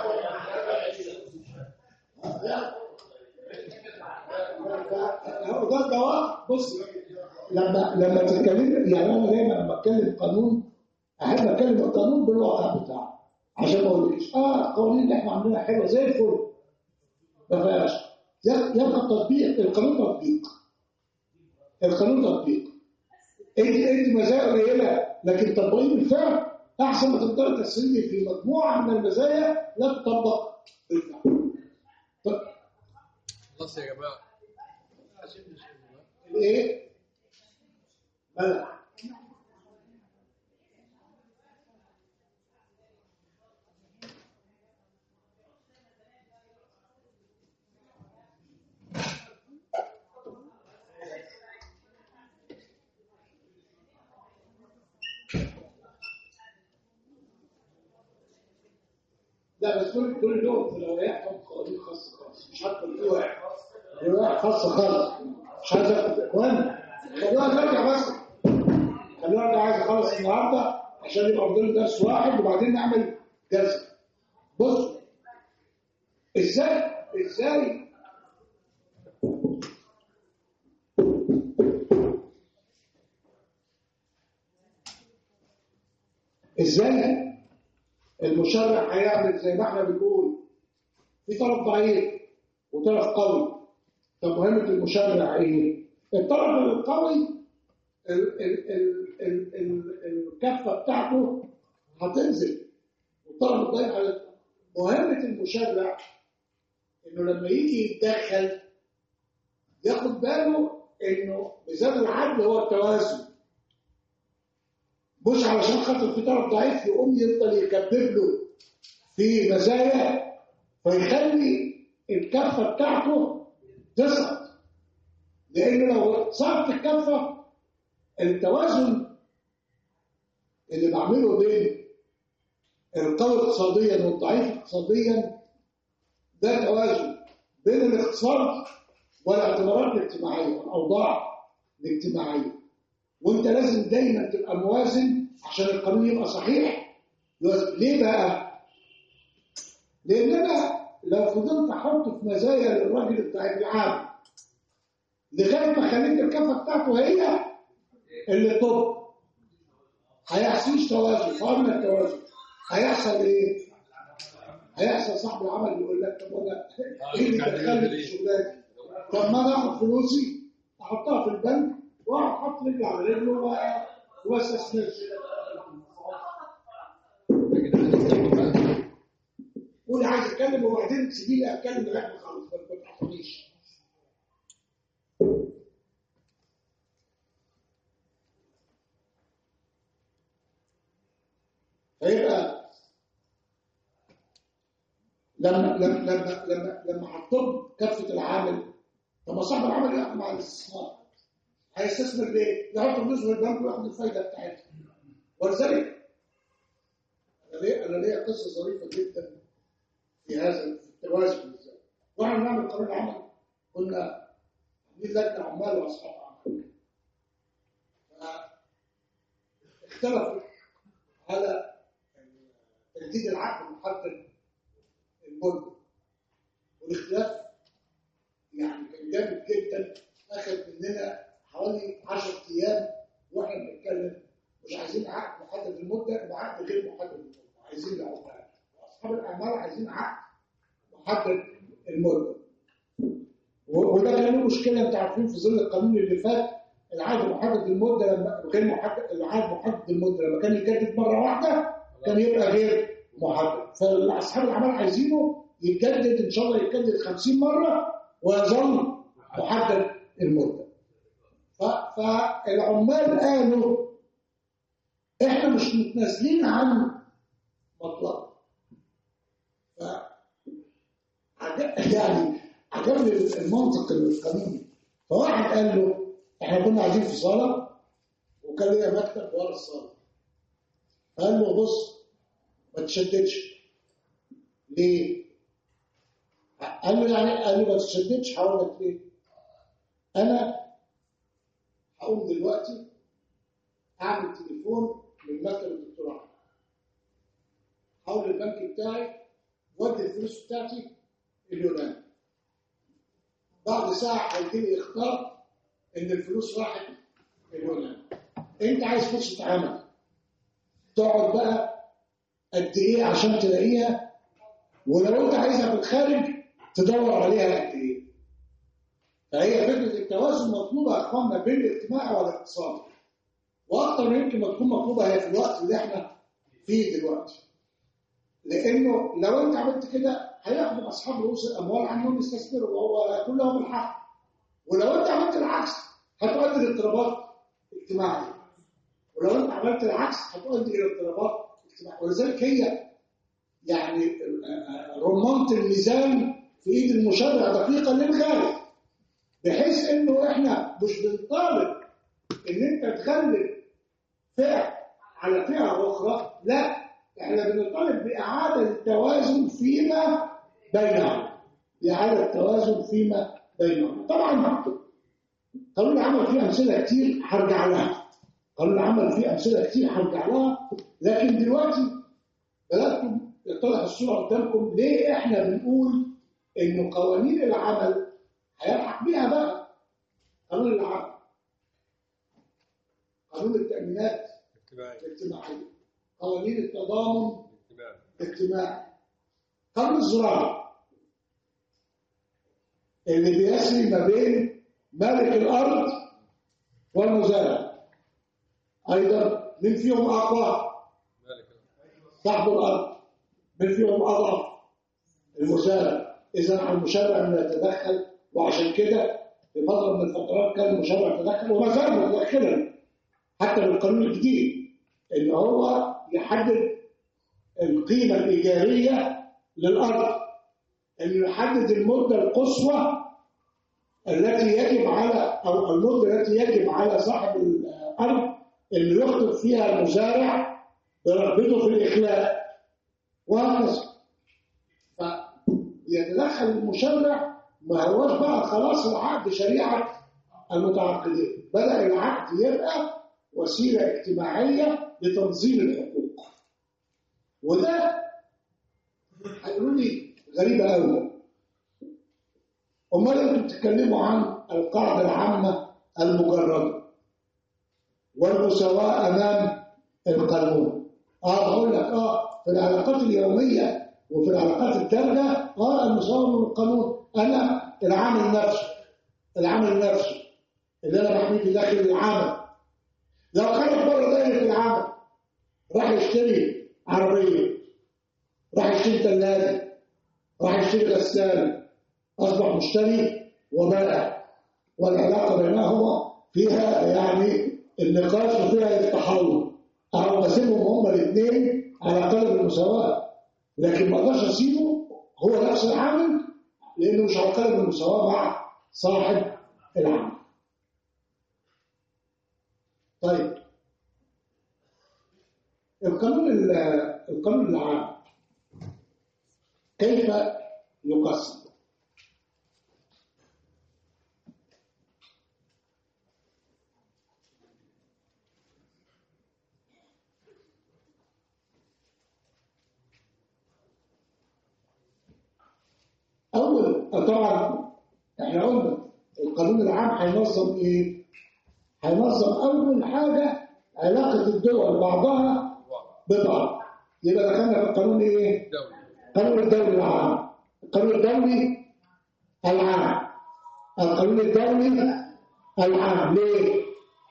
هو ده الدواء بص لما لما تتكلم يعني انا دايما لما اتكلم قانون احب اتكلم القانون بالواقع بتاعه عشان ما اقولكش اه القوانين اللي احنا عاملينها حلوه زي الفل ما فيهاش يبقى التطبيق القانون تطبيق القانون تطبيق انت انت مزايا قليله لكن تطبيقين بالفعل احسن ما تقدر تسلي في مجموعه من المزايا لا تطبق بالفعل طب خلاص يا جماعه الايه؟ بلع لا بس دول دول لهم في الأوراق هم قوانين خاصة خالص مش حتى في واحد أوراق خاصة خالص مش عايز اخد اخوان خلوها نرجع بس خلوها نرجع عايز اخلص النهارده عشان يبقى فاضل درس واحد وبعدين نعمل جلسه بص ازاي ازاي ازاي المشرع هيعمل زي ما احنا بنقول في طرف ضعيف وطرف قوي طب مهمة المشرع ايه؟ الطرف القوي ال- ال- ال- ال- ال- الكفة بتاعته هتنزل والطرف الضعيف هيطلع مهمة المشرع انه لما يجي يتدخل ياخد باله انه ميزان العدل هو التوازن مش علشان خاطر في طرف ضعيف يقوم يفضل يكبب له في مزايا فيخلي الكفه بتاعته تسقط لانه لو صارت الكفه التوازن اللي بعمله بين القوي اقتصاديا والضعيف اقتصاديا ده توازن بين الاقتصاد والاعتبارات الاجتماعيه والاوضاع الاجتماعيه وانت لازم دايما تبقى موازن عشان القانون يبقى صحيح يوازن. ليه بقى لان انا لو فضلت احط في مزايا للراجل بتاع العام لغايه ما خليت الكفه بتاعته هي اللي طب هيحصلش توازن فاهم التوازن هيحصل ايه هيحصل صاحب العمل يقول لك طب انا ايه اللي دخلني في الشغلانه طب ما انا اخد فلوسي احطها في البنك واقعد احط رجلي على رجله و- واستثمر يا جدعان استنوا بقى قولي عايز اتكلم وبعدين تسيبيني اتكلم لغايه ما اخلص ما تقطعنيش فيبقى لما لما لما لما لما هتطب كفه العامل طب ما صاحب العمل يقع مع الاستثمار هيستثمر ليه؟ يحط فلوس في البنك وياخد الفايده بتاعتها ولذلك انا ليه انا ليا قصه ظريفه جدا في هذا في التوازن بالذات واحنا بنعمل قانون العمل كنا عاملين لجنه عمال واصحاب عمل اختلفوا على تجديد العقد محدد المده والاختلاف يعني كان جامد جدا اخذ مننا 10 ايام واحنا بنتكلم مش عايزين عقد محدد المده يبقى عقد غير محدد المده عايزين العقد اصحاب الاعمال عايزين عقد محدد المده و- وده كان له مشكله انتوا عارفين في ظل القانون اللي فات العقد محدد المده لما غير محدد العقد محدد المده لما كان يجدد مره واحده كان يبقى غير محدد فاصحاب الاعمال عايزينه يتجدد ان شاء الله يتجدد 50 مره ويظل محدد المده ف- فالعمال قالوا احنا مش متنازلين عن مطلب ف عج- يعني عجبني المنطق القانوني فواحد قال له احنا كنا قاعدين في صاله وكان ليا مكتب ورا الصاله قال له بص ما تشددش ليه؟ قال له يعني قال له ما تشددش هقول لك ليه؟ انا هقوم دلوقتي اعمل تليفون من مكتب الدكتوراه حول البنك بتاعي ودي الفلوس بتاعتي اليونان بعد ساعة هيجيلي اختار ان الفلوس راحت اليونان انت عايز فرصة عمل تقعد بقى قد ايه عشان تلاقيها ولو انت عايزها في الخارج تدور عليها قد ايه فهي فكرة التوازن مطلوبة يا اخوانا بين الاجتماعي والاقتصادي واكتر من يمكن ما تكون مطلوبة هي في الوقت اللي احنا فيه دلوقتي لانه لو انت عملت كده هياخدوا اصحاب رؤوس الاموال عنهم يستثمروا وهو يكون لهم الحق ولو انت عملت العكس هتؤدي لاضطرابات اجتماعيه ولو انت عملت العكس هتؤدي الى اضطرابات اجتماعيه ولذلك هي يعني رمانة الميزان في ايد المشرع دقيقه للغايه بحيث انه احنا مش بنطالب ان انت تخلي فئه على فئه اخرى لا احنا بنطالب باعاده التوازن فيما بينهم باعاده التوازن فيما بينهم طبعا قانون العمل فيه امثله كتير هرجع لها قانون العمل فيه امثله كتير هرجع لها لكن دلوقتي بداتم يتضح الصوره قدامكم ليه احنا بنقول انه قوانين العمل هيلحق بيها بقى قانون العمل قانون التامينات اجتماعي الاجتماعيه قوانين التضامن اجتماعي الاجتماعي قانون الزراعه اللي بيسري ما بين مالك الارض والمزارع ايضا من فيهم اقوى مالك صاحب الارض من فيهم اضعف المزارع اذا على المشرع انه يتدخل وعشان كده في فتره من الفترات كان المشرع يتدخل وما زال متدخلا حتى بالقانون الجديد ان هو يحدد القيمه الايجاريه للارض انه يحدد المده القصوى التي يجب على او المده التي يجب على صاحب الارض انه يخطب فيها المزارع برغبته في الاخلاء وهكذا فيتدخل المشرع ما هوش بقى خلاص العقد شريعه المتعاقدين بدا العقد يبقى وسيله اجتماعيه لتنظيم الحقوق وده هيقولوا لي غريبه قوي امال انتوا بتتكلموا عن القاعده العامه المجرده والمساواه امام القانون اه بقول لك اه في العلاقات اليوميه وفي العلاقات الدارجه اه المساواه امام القانون انا العامل نفسه العامل نفسه اللي انا بحميه في داخل العمل لو خرج بره دايره العمل راح يشتري عربيه راح يشتري ثلاجه راح يشتري غساله اصبح مشتري وبائع والعلاقه بينهما فيها يعني النقاش وفيها التحول او بسيبهم هما الاثنين على قدر المساواه لكن ما اقدرش اسيبه هو نفس العامل لانه مش على قدر المساواه مع صاحب العمل طيب القانون ال- القانون العام كيف يقسم اول طبعا احنا قلنا القانون العام هينظم ايه هينظم اول حاجه علاقه الدول بعضها ببعض يبقى دخلنا في القانون ايه؟ دولي القانون الدولي العام القانون الدولي العام القانون الدولي العام ليه؟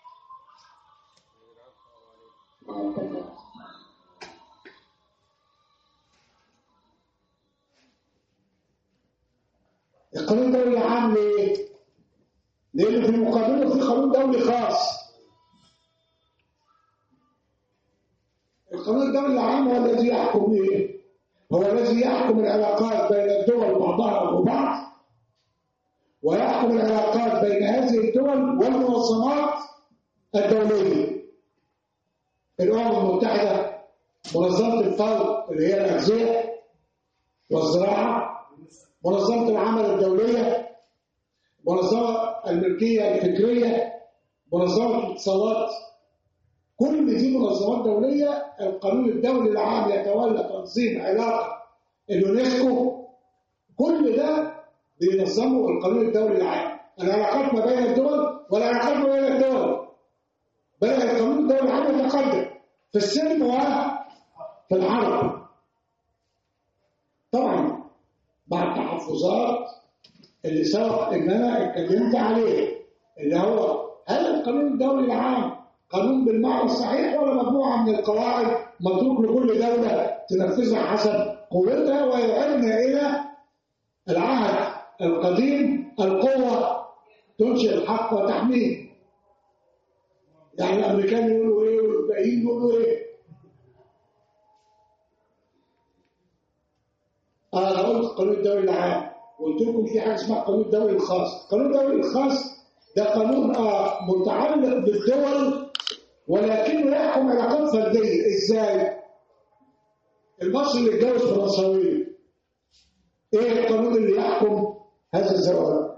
القانون الدولي العام ليه؟ لأن في المقابله في قانون دولي خاص القانون الدولي العام هو الذي يحكم ايه؟ هو الذي يحكم العلاقات بين الدول بعضها وبعض ويحكم العلاقات بين هذه الدول والمنظمات الدولية الأمم المتحدة منظمة الفرد اللي هي الأغذية والزراعة منظمة العمل الدولية منظمة الملكية الفكرية منظمة الاتصالات كل دي منظمات دولية القانون الدولي العام يتولى تنظيم علاقة اليونسكو كل ده بينظمه القانون الدولي العام العلاقات ما بين الدول والعلاقات ما بين الدول بدأ القانون الدولي العام يتقدم في السلم وفي الحرب طبعا مع التحفظات اللي سبق ان انا اتكلمت عليه اللي هو هل القانون الدولي العام قانون بالمعنى الصحيح ولا مجموعه من القواعد متروك لكل دوله تنفذها حسب قوتها ويعدنا الى العهد القديم القوه تنشئ الحق وتحميه يعني الامريكان يقولوا ايه والباقيين يقولوا ايه انا قلت القانون الدولي العام قلت لكم في حاجه اسمها القانون الدولي الخاص القانون الدولي الخاص ده قانون آه متعلق بالدول ولكنه يحكم علاقات فرديه ازاي المصري اللي اتجوز فرنساويه ايه القانون اللي يحكم هذا الزواج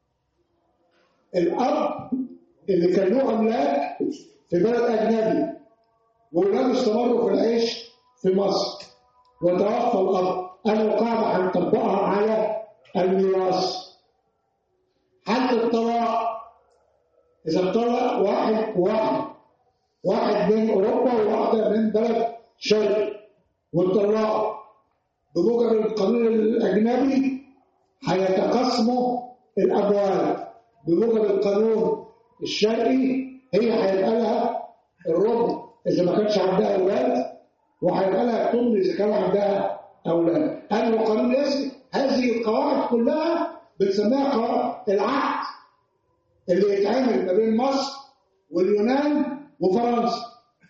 الاب اللي كان له املاك في بلد اجنبي واولاده استمروا في العيش في مصر وتوفى الاب انا قاعده هنطبقها على الميراث حد الطلاق اذا الطلاق واحد وواحد واحد من اوروبا وواحده من بلد شرقي والطلاق بموجب القانون الاجنبي هيتقاسموا الاموال بموجب القانون الشرقي هي هيبقى لها الربع اذا ما كانش عندها اولاد وهيبقى لها الثمن اذا كان عندها اولاد هل القانون يسري هذه القواعد كلها بنسميها قواعد العقد اللي يتعمل ما بين مصر واليونان وفرنسا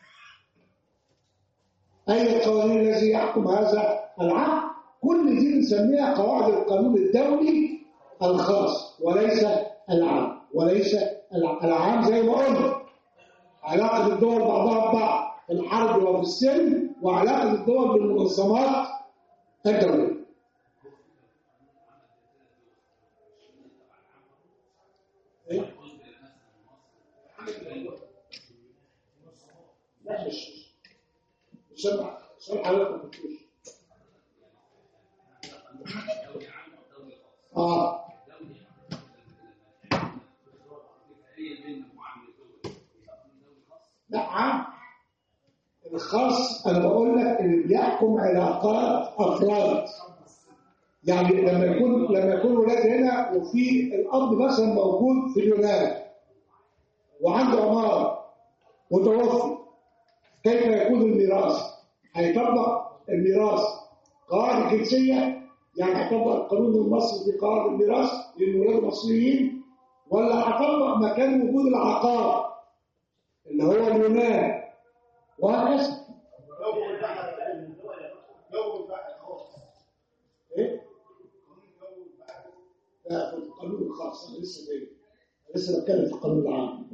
اي القوانين الذي يحكم هذا العقد كل دي بنسميها قواعد القانون الدولي الخاص وليس العام وليس العام زي ما قلنا علاقه الدول بعضها ببعض في الحرب وفي السلم وعلاقه الدول بالمنظمات الدوليه لا مش سمع سمع حضرتك بتقول اه لا عام الخاص انا بقول لك اللي بيحكم علاقات افراد يعني لما يكون لما يكون ولاد هنا وفي الاب مثلا موجود في اليونان وعنده عماره متوفي كيف يكون الميراث؟ هيطبق الميراث قواعد الجنسيه يعني هيطبق القانون المصري في قواعد الميراث للولاد المصريين ولا هطبق مكان وجود العقار اللي هو اليونان وهكذا ايه؟ لا في القانون الخاص انا لسه جاي لسه بتكلم في القانون العام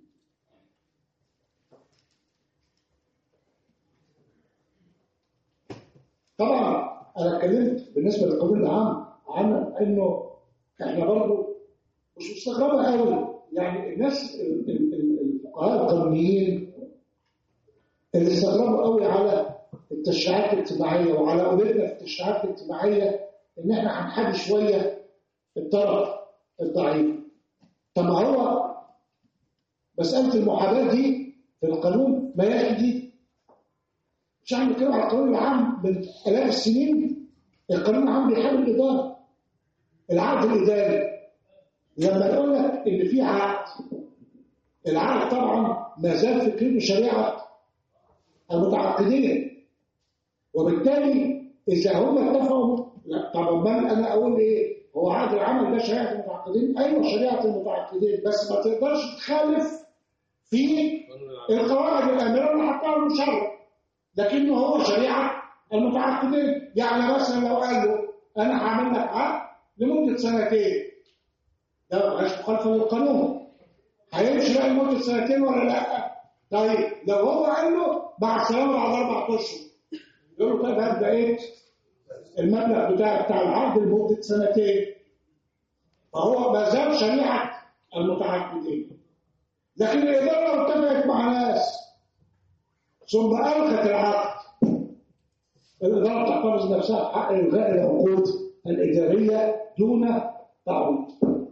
طبعا انا اتكلمت بالنسبه للقانون العام عن انه احنا برضه مش مستغربه قوي يعني الناس ال- ال- ال- الفقهاء القانونيين اللي استغربوا قوي على التشريعات الاجتماعيه وعلى قولتنا في التشريعات الاجتماعيه ان احنا هنحب شويه الطرف الضعيف طب ما هو مسألة المحاباة دي في القانون ما هياش جديدة مش احنا بنتكلم على القانون العام من آلاف السنين القانون العام بيحمل الإدارة العقد الإداري لما نقول لك إن في عقد العقد طبعا ما زال فكرته شريعة المتعاقدين وبالتالي إذا هم اتفقوا لا طب ما أنا أقول إيه هو عقد العمل ده شريعة المتعاقدين أيوه شريعة المتعاقدين بس ما تقدرش تخالف في القواعد الامره اللي حطها المشرع لكنه هو شريعه المتعاقدين يعني مثلا لو قال له انا هعمل لك عقد لمده سنتين ده مش مخالفه للقانون هيمشي بقى لمده سنتين ولا لا؟ طيب لو هو قال له مع السلامه بعد اربع اشهر يقول له طيب هات بقيت المبلغ بتاع بتاع العقد لمده سنتين فهو ما زال شريعه المتعاقدين لكن الإدارة لو اتفقت مع ناس ثم ألغت العقد الإدارة تحتفظ نفسها بحق إلغاء العقود الإدارية دون تعويض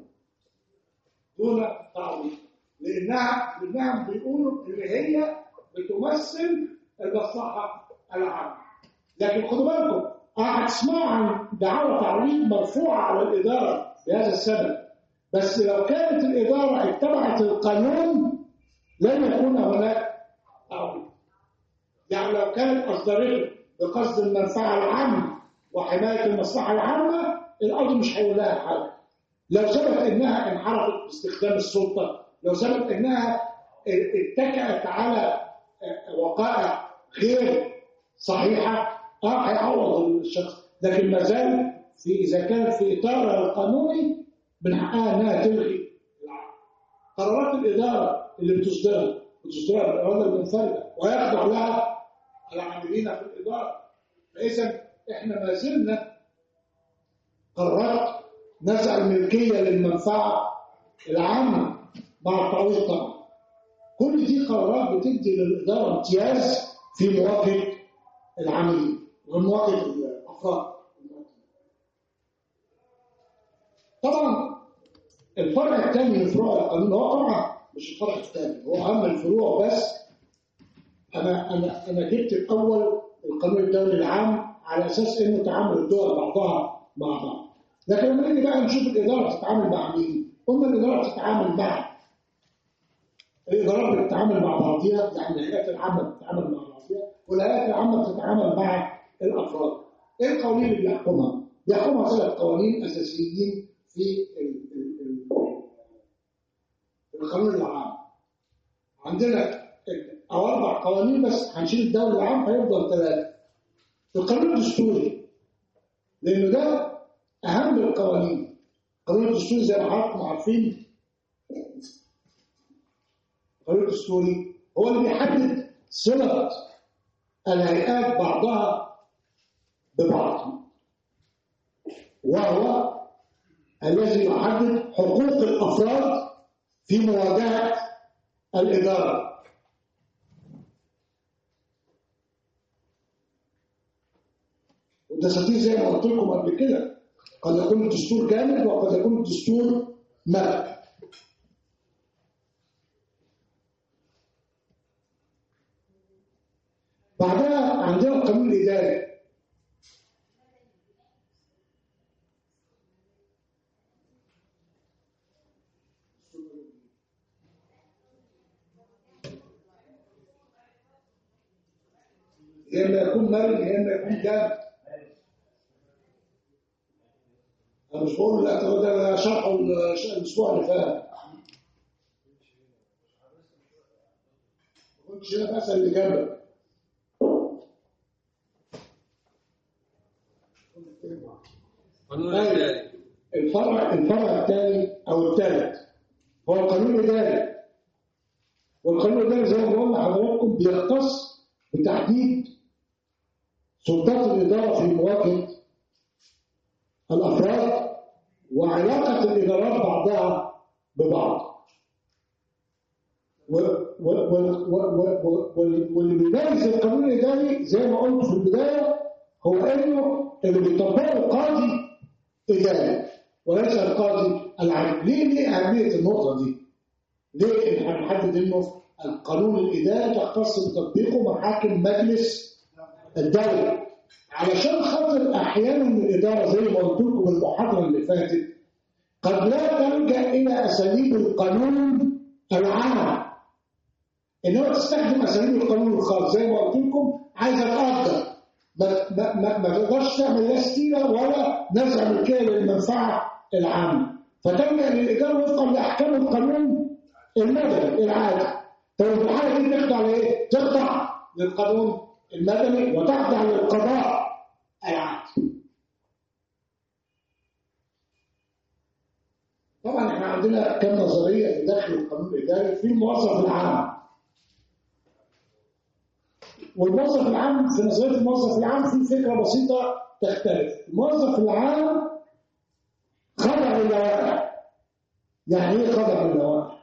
دون تعويض لأنها لأنها بيقولوا إن هي بتمثل المصلحة العامة لكن خدوا بالكم هتسمعوا عن دعاوى تعويض مرفوعة على الإدارة بهذا السبب بس لو كانت الإدارة اتبعت القانون لن يكون هناك تعويض يعني لو كانت أصدرته بقصد المنفعة العامة وحماية المصلحة العامة القاضي مش هيقول لها حاجة لو ثبت إنها انحرفت باستخدام السلطة لو ثبت إنها اتكأت على وقائع غير صحيحة اه هيعوض الشخص لكن ما زال في إذا كانت في إطار القانوني من حقها انها تلغي قرارات الاداره اللي بتصدرها بتصدرها بالاراده المنفرده ويخضع لها العاملين في الاداره فاذا احنا ما زلنا قرارات نزع الملكيه للمنفعه العامه مع التعويض طبعا كل دي قرارات بتدي للاداره امتياز في مواجهه العاملين ومواجهه الافراد طبعا الفرع الثاني من فروع القانون هو طبعا مش الفرع الثاني هو اهم الفروع بس انا انا انا جبت الاول القانون الدولي العام على اساس انه تعامل الدول بعضها مع بعض لكن لما نيجي بقى نشوف الاداره بتتعامل مع مين قلنا الاداره بتتعامل مع الادارات بتتعامل مع بعضها يعني الهيئات العامه بتتعامل مع بعضها والهيئات العامه بتتعامل مع الافراد ايه القوانين اللي بيحكمها؟ بيحكمها ثلاث قوانين اساسيين في القانون العام عندنا او اربع قوانين بس هنشيل الدوري العام هيفضل ثلاثه القانون الدستوري لانه ده اهم القوانين القانون الدستوري زي ما حضراتكم عارفين القانون الدستوري هو اللي بيحدد صله الهيئات بعضها ببعض وهو الذي يحدد حقوق الافراد في مواجهه الاداره والدساتير زي ما قلت لكم قبل كده قد يكون الدستور جامد وقد يكون الدستور ملك بعدها عندنا القانون الاداري يا اما يكون مرن يا اما يكون جامد انا مش بقول لا ده ده شرحه الاسبوع اللي فات ما كنتش هنا بس اللي جنبك قانون طيب. الإداري الفرع الفرع الثاني او الثالث هو القانون الاداري والقانون الاداري زي ما بقول لحضراتكم بيختص بتحديد سلطات الاداره في مواجهه الافراد وعلاقه الادارات بعضها ببعض و- و- و- و- و- وال- واللي بيميز القانون الاداري زي ما قلت في البدايه هو انه اللي بيطبقه قاضي اداري وليس القاضي العام ليه ليه اهميه النقطه دي ليه؟ احنا بنحدد انه القانون الاداري تختص بتطبيقه محاكم مجلس الدوله علشان خاطر احيانا الاداره زي ما قلت لكم المحاضره اللي فاتت قد لا تلجا الى اساليب القانون العام انما تستخدم اساليب القانون الخاص زي ما قلت لكم عايزه تقدر ما ما ما, ما تقدرش تعمل لا ستيله ولا نزع ملكيه للمنفعه العامه فتلجا للاداره وفقا لاحكام القانون المدني العادي طب في الحاله دي تخضع لايه؟ تخضع للقانون المدني وتخضع للقضاء العادي طبعا احنا عندنا كم نظريه في داخل القانون الاداري في الموظف العام والموظف العام في نظريه الموظف العام في فكره بسيطه تختلف الموظف العام خضع للوائح يعني ايه خضع للوائح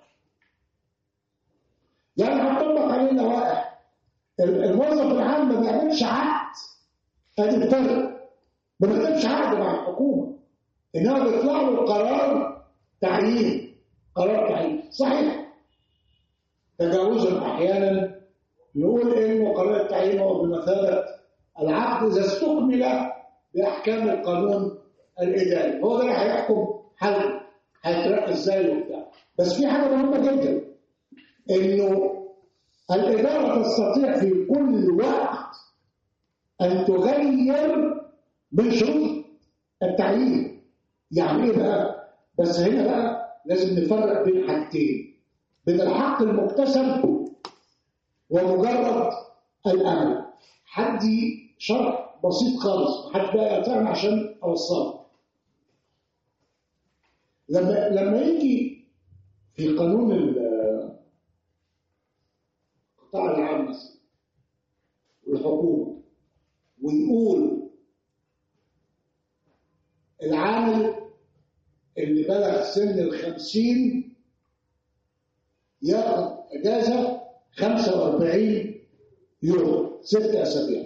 يعني هنطبق عليه اللوائح الموظف العام ما بيعملش عقد ادي الفرق ما بيكتبش عقد مع الحكومه انما بيطلع له قرار تعيين قرار تعيين صحيح تجاوزا احيانا نقول انه قرار التعيين هو بمثابه العقد اذا استكمل باحكام القانون الاداري هو ده اللي هيحكم حل هيترقى ازاي وبتاع بس في حاجه مهمه جدا انه الاداره تستطيع في كل وقت ان تغير من شروط التعيين يعني ايه بقى بس هنا بقى لازم نفرق بين حاجتين بين الحق المكتسب ومجرد الامل حدي شرح بسيط خالص محدش بقى يقطعني عشان اوصله لما لما يجي في قانون القطاع العام مثلا والحكومه ويقول العامل اللي بلغ سن الخمسين ياخد اجازه 45 يوم ست اسابيع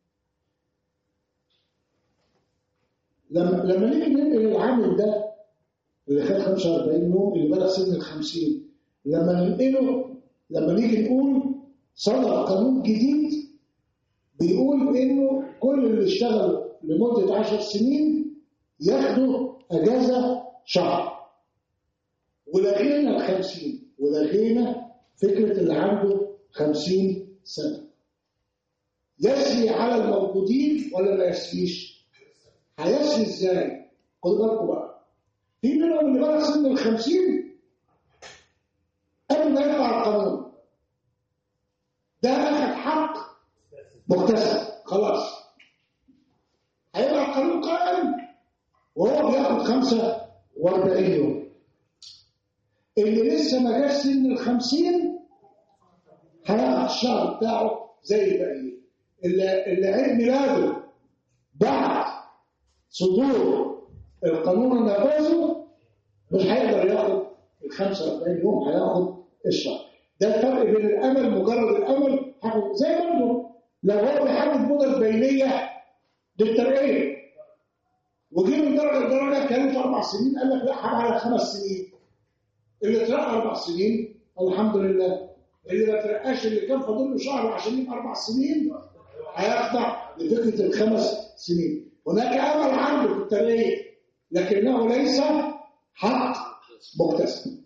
لما لما نيجي ننقل العامل ده اللي خد 45 يوم اللي بلغ سن ال 50 لما ننقله لما نيجي نقول صدر قانون جديد بيقول انه كل اللي اشتغلوا لمده 10 سنين ياخدوا اجازه شهر ولغينا ال 50 ولغينا فكره اللي عنده 50 سنه يسري على الموجودين ولا ما يسريش؟ هيسري ازاي؟ خدوا بالكم بقى في منهم اللي بلغ سن ال 50 قبل ما يطلع القانون ده اخذ حق مكتسب خلاص هيبقى القانون قائم وهو بياخد 45 يوم اللي لسه ما جاش سن ال 50 هياخد الشهر بتاعه زي الباقيين اللي اللي عيد ميلاده بعد صدور القانون النفاذه مش هيقدر ياخد ال 45 يوم هياخد الشهر ده الفرق بين الامل مجرد الامل هاخد زي برضه لو هو بيحدد مدة بينيه للترقيه وجي من درجه لدرجه كانت اربع سنين قال لك لا على خمس سنين اللي اترقى اربع سنين الحمد لله اللي ما ترقاش اللي كان فاضل له شهر عشان يبقى اربع سنين هيخضع لفكره الخمس سنين هناك امل عنده في الترقيه لكنه ليس حق مكتسب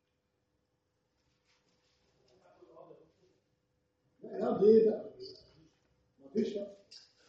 لا دي ده مفيش بقى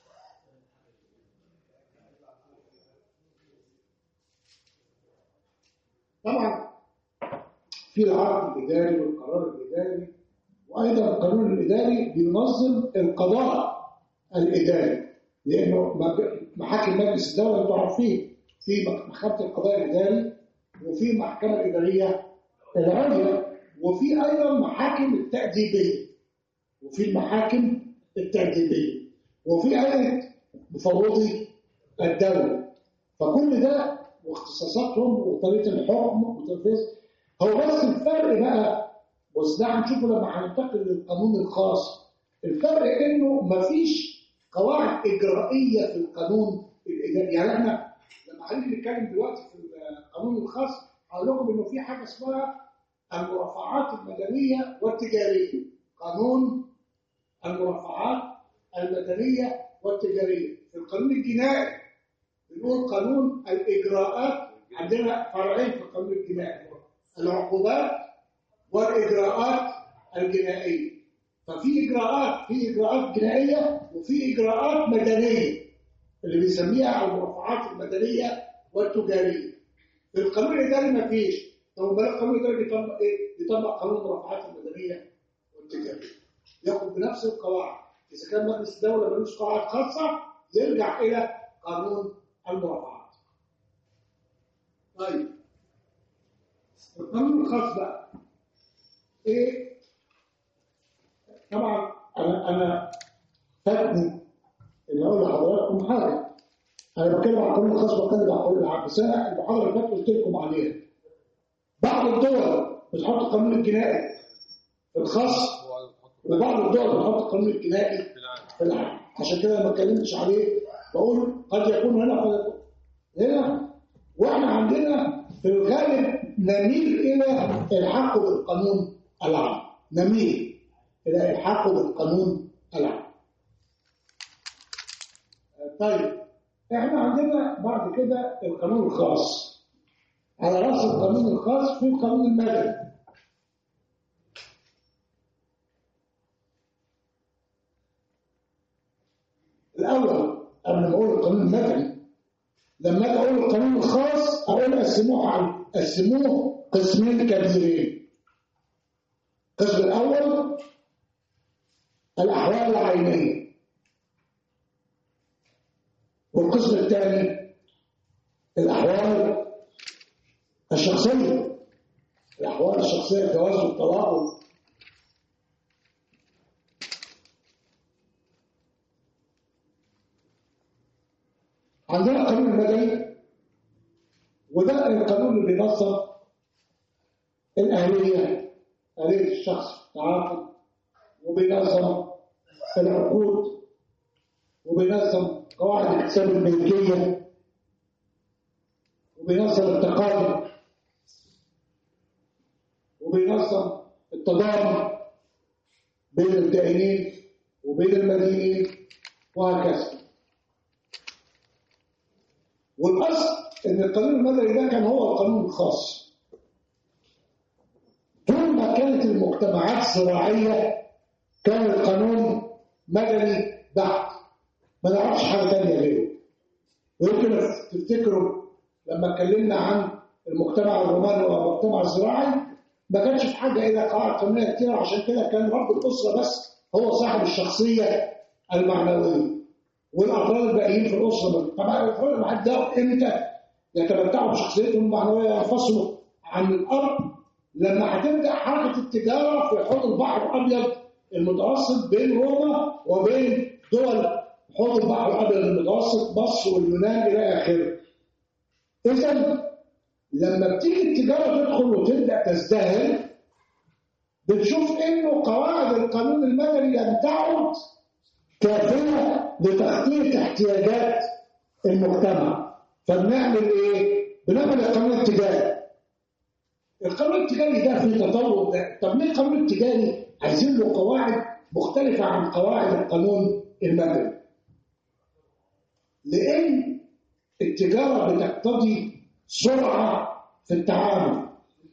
طبعا في العقد الاداري والقرار الاداري وايضا القانون الاداري بينظم القضاء الاداري لانه محاكم مجلس الدوله انتوا عارفين في محكمه القضاء الاداري وفي المحكمه الاداريه العليا وفي ايضا محاكم التاديبيه وفي المحاكم التاديبيه وفي ايضا مفوضي الدوله فكل ده واختصاصاتهم وطريقه الحكم وتنفيذ هو بس الفرق بقى بس ده هنشوفه لما هننتقل للقانون الخاص الفرق انه مفيش قواعد اجرائيه في القانون الاداري يعني احنا لما هنيجي نتكلم دلوقتي في القانون الخاص هقول لكم انه في حاجه اسمها المرافعات المدنية والتجارية قانون المرافعات المدنية والتجارية في القانون الجنائي بنقول قانون الإجراءات عندنا فرعين في القانون الجنائي العقوبات والإجراءات الجنائية ففي إجراءات في إجراءات جنائية وفي إجراءات مدنية اللي بنسميها المرافعات المدنية والتجارية في القانون الإداري ما فيش طب بقى القانون الإداري بيطبق إيه؟ بيطبق قانون المرافعات المدنية والتجارية ياخد بنفس القواعد إذا كان مجلس الدولة ملوش قواعد خاصة يرجع إلى قانون المرافعات طيب القانون الخاص بقى ايه طبعا انا انا فاتني اللي اقول لحضراتكم حاجه انا بتكلم عن القانون الخاص بتكلم عن القانون العام بس انا المحاضره اللي فاتت قلت لكم عليها بعض الدول بتحط القانون الجنائي في الخاص وبعض الدول بتحط القانون الجنائي في العام عشان كده ما اتكلمتش عليه بقول قد يكون هنا قد يكون هنا واحنا عندنا في الغالب نميل الى الحاقه بالقانون العام نميل الى الحاقه بالقانون العام طيب احنا عندنا بعد كده القانون الخاص على راس القانون الخاص في القانون المدني الاول قبل ما اقول القانون المدني لما اجي اقول القانون الخاص اقول قسموه عن قسموه قسمين كبيرين القسم الاول الاحوال العينيه والقسم الثاني الاحوال الشخصيه الاحوال الشخصيه الجواز والطلاق عندنا القانون المدني وده القانون اللي بينظم الأهلية أهلية الشخص تعاقد وبينظم العقود وبينظم قواعد اكتساب الملكية وبينظم التقادم وبينظم التضامن بين الدائنين وبين المدينين وهكذا والاصل ان القانون المدني ده كان هو القانون الخاص طول ما كانت المجتمعات زراعيه كان القانون مدني بحت ما نعرفش حاجه ثانيه غيره ويمكن تفتكروا لما اتكلمنا عن المجتمع الروماني والمجتمع الزراعي ما كانش في حاجه الى قواعد قانونيه كتير عشان كده كان رب الاسره بس هو صاحب الشخصيه المعنويه والافراد الباقيين في الاسره طبعا الافراد اللي ده امتى يتمتعوا بشخصيتهم المعنويه ينفصلوا عن الارض لما هتبدا حركه التجاره في حوض البحر الابيض المتوسط بين روما وبين دول حوض البحر الابيض المتوسط مصر واليونان الى اخره. اذا لما بتيجي التجاره تدخل وتبدا تزدهر بتشوف انه قواعد القانون المدني لم تعد كافيه لتغطيه احتياجات المجتمع فبنعمل ايه؟ بنعمل القانون التجاري القانون التجاري ده في تطور ده طب ليه القانون التجاري عايزين له قواعد مختلفه عن قواعد القانون المدني؟ لان التجاره بتقتضي سرعه في التعامل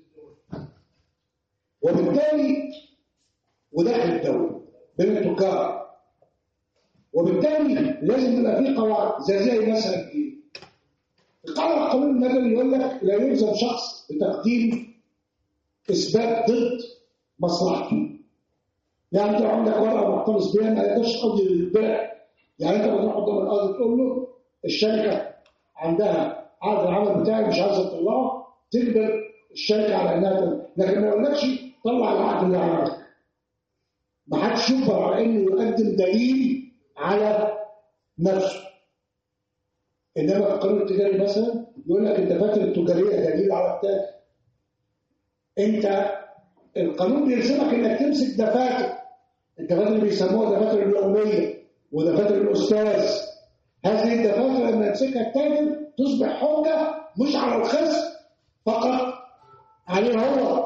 وبالتالي وداخل الدوله بين التجار وبالتالي لازم يبقى في قواعد زي زي مثلا ايه؟ القاعده القانون المدني يقول لك لا يلزم شخص بتقديم اثبات ضد مصلحته. يعني انت عندك ورقه محتفظ بيها ما يقدرش تقضي البيع. يعني انت بتروح قدام القاضي تقول له الشركه عندها عقد العمل بتاعي مش عايزه تطلعه تجبر الشركه على انها تطلع. لكن ما يقولكش طلع العقد اللي عندك. ما حدش يجبر على انه يقدم دليل على نفسه انما القانون التجاري مثلا يقول لك الدفاتر التجاريه دليل على التاجر انت القانون بيلزمك انك تمسك دفاتر الدفاتر اللي بيسموها دفاتر اليوميه ودفاتر الاستاذ هذه الدفاتر لما يمسكها التاجر تصبح حجه مش على الخصم فقط عليه هو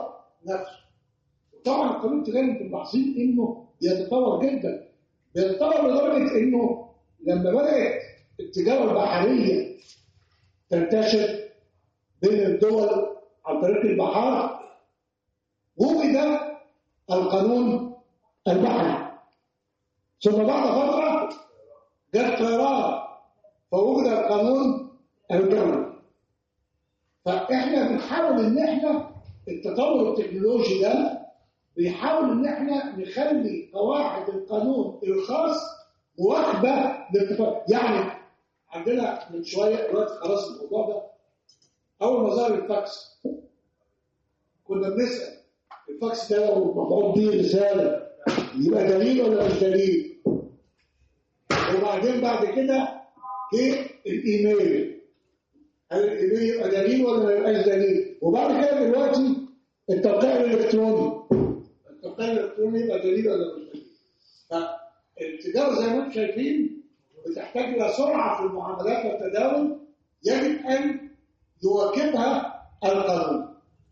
نفسه وطبعا القانون التجاري انتم ملاحظين انه بيتطور جدا بيتطور لدرجه انه لما بدات التجاره البحريه تنتشر بين الدول عن طريق البحار وجد القانون البحري ثم بعد فتره جت طيران فوجد القانون الجوي فاحنا بنحاول ان احنا التطور التكنولوجي ده بيحاول ان احنا نخلي قواعد القانون الخاص مواكبه للتطور يعني عندنا من شويه دلوقتي خلاص الموضوع ده اول ما ظهر الفاكس كنا بنسال الفاكس ده لو مبعوث بيه رساله يبقى دليل ولا مش دليل وبعدين بعد كده جه الايميل هل الايميل يبقى دليل ولا ما يبقاش دليل وبعد كده دلوقتي التوقيع الالكتروني التوقيع الالكتروني يبقى دليل ولا مش دليل فالتجاره زي ما انتم شايفين بتحتاج الى سرعه في المعاملات والتداول يجب ان يواكبها القانون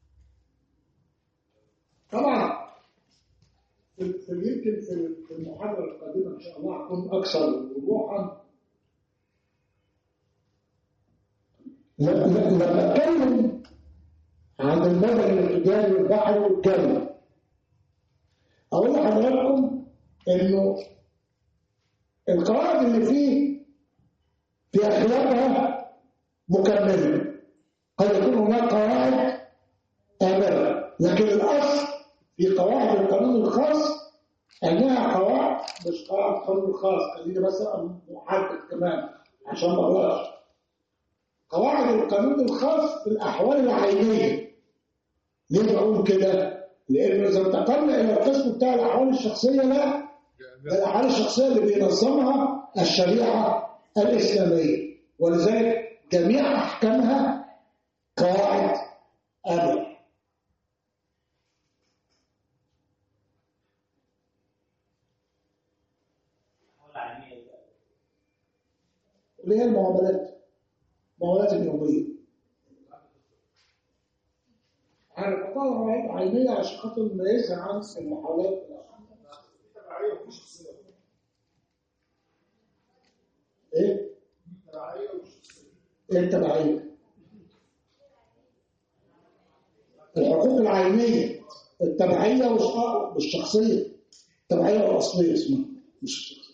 طبعا في في- يمكن في في المحاضره القادمه ان شاء الله هكون اكثر وضوحا لما لما اتكلم عن المدني والتجاري والبحري والجوي اقول لحضراتكم انه القواعد اللي فيه في اخلاقها مكمله قد يكون هناك قواعد آمرة لكن الأصل في قواعد القانون الخاص أنها قواعد مش قواعد القانون الخاص خليني بس أبقى محدد كمان عشان ما أغلطش قواعد القانون الخاص في الأحوال العينية ليه بقول كده؟ لأنه إذا انتقلنا إلى القسم بتاع الأحوال الشخصية لا ده الأحوال الشخصية اللي بينظمها الشريعة الإسلامية ولذلك جميع أحكامها قواعد أمر اللي هي المعاملات المعاملات اليومية أنا بطلع عينية عشان خاطر نميزها عن المحاولات تبعية ومش شخصية إيه؟ تبعية ومش شخصية إيه التبعية؟ الحقوق العينية التبعية مش مش شخصية التبعية الأصلية اسمها مش الشخصية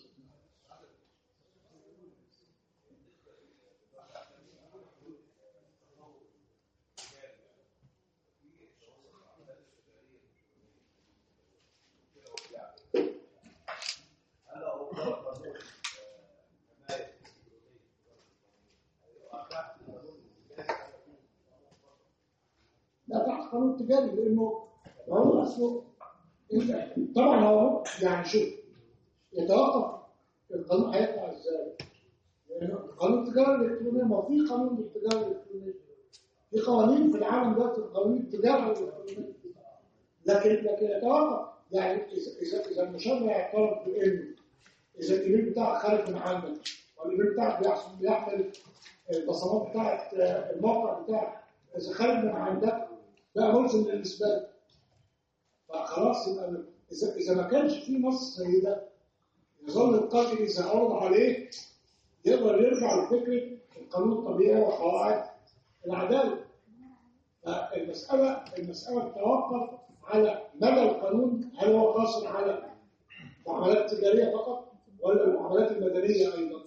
لا تحت قانون التجاري لانه هو اصله إنت- طبعا هو يعني شوف يتوقف القانون هيطلع ازاي؟ لأنه قانون التجاره الالكترونيه ما هو في قانون للتجاره الالكترونيه في قوانين في العالم دلوقتي قوانين التجاره الالكترونيه لكن لكن يتوقف يعني اذا اذا اذا المشرع اعترف بانه اذا الايميل بتاعك خارج من عندك والايميل بتاعك بيحصل بيحمل البصمات بتاعت الموقع بتاعك اذا خارج من عندك بقى ملزم للاثبات فخلاص يبقى اذا اذا ما كانش في نص زي ده يظل القاضي اذا عرض عليه يقدر يرجع لفكره القانون الطبيعي وقواعد العداله فالمساله المساله تتوقف على مدى القانون هل هو قاصر على المعاملات التجاريه فقط ولا المعاملات المدنيه ايضا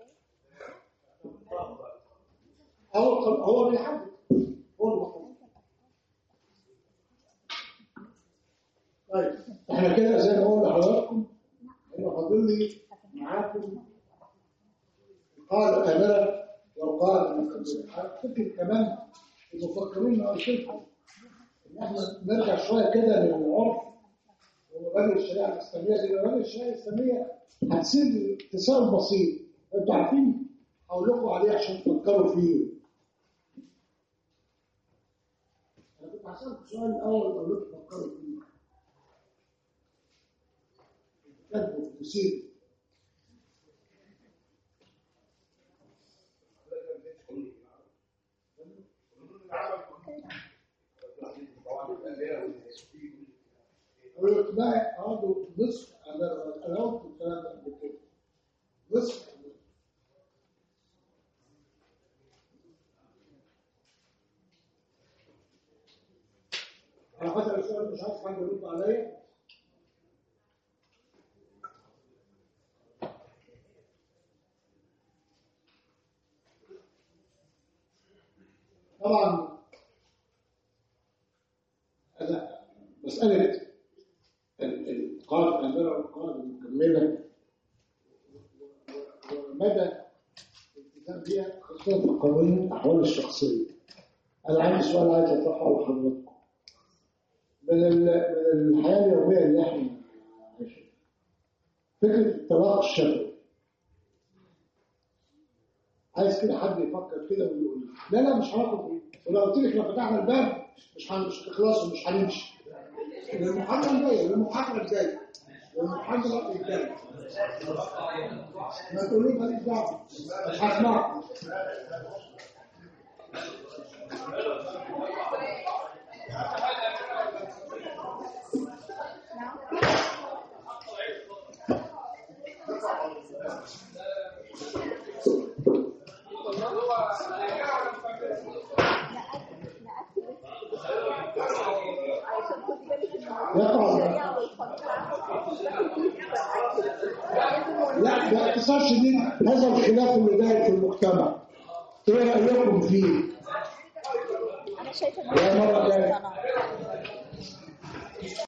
هو هو بيحدد هو المحدد طيب احنا كده زي ما قلنا لحضراتكم هيبقى فاضل لي معاكم قال امرا وقال مكبرا فكر كمان المفكرين ما قلت لكم ان احنا نرجع شويه كده للعرف ومبادئ الشريعه الاسلاميه دي مبادئ الشريعه الاسلاميه هتسيب تساؤل بسيط انتوا عارفين هقول لكم عليه عشان تفكروا فيه انا كنت هسالكم سؤال الاول اقول لكم تفكروا فيه كتبوا تسيب العمل طبعا الأندية ويقنعي عنده نصف انا انا قلت الكلام ده قبل كده نصف انا حتى السؤال مش عارف حد يرد عليا طبعا أنا مسألة ال- القاعدة الأميرة والقاعدة المكملة ومدى الالتزام بيها خاصة في قوانين الأحوال الشخصية أنا عندي سؤال عايز أطرحه على حضراتكم من ال- من الحياة اليومية اللي احنا عايشينها فكرة الطلاق الشفوي عايز كده حد يفكر كده ويقول لي، لا لا مش هناخد ايه ولو قلت لك لو فتحنا الباب مش هن- مش هنخلص ومش هنمشي للمحاضرة الجاية للمحاضرة الجاية للمحاضرة الجاية ما تقولوا ماليش دعوة مش هسمعكم يقع لا باختصار شديد هذا الخلاف اللي داير في المجتمع ايه رايكم فيه؟ انا شايفه يا مرة ان جاية. هو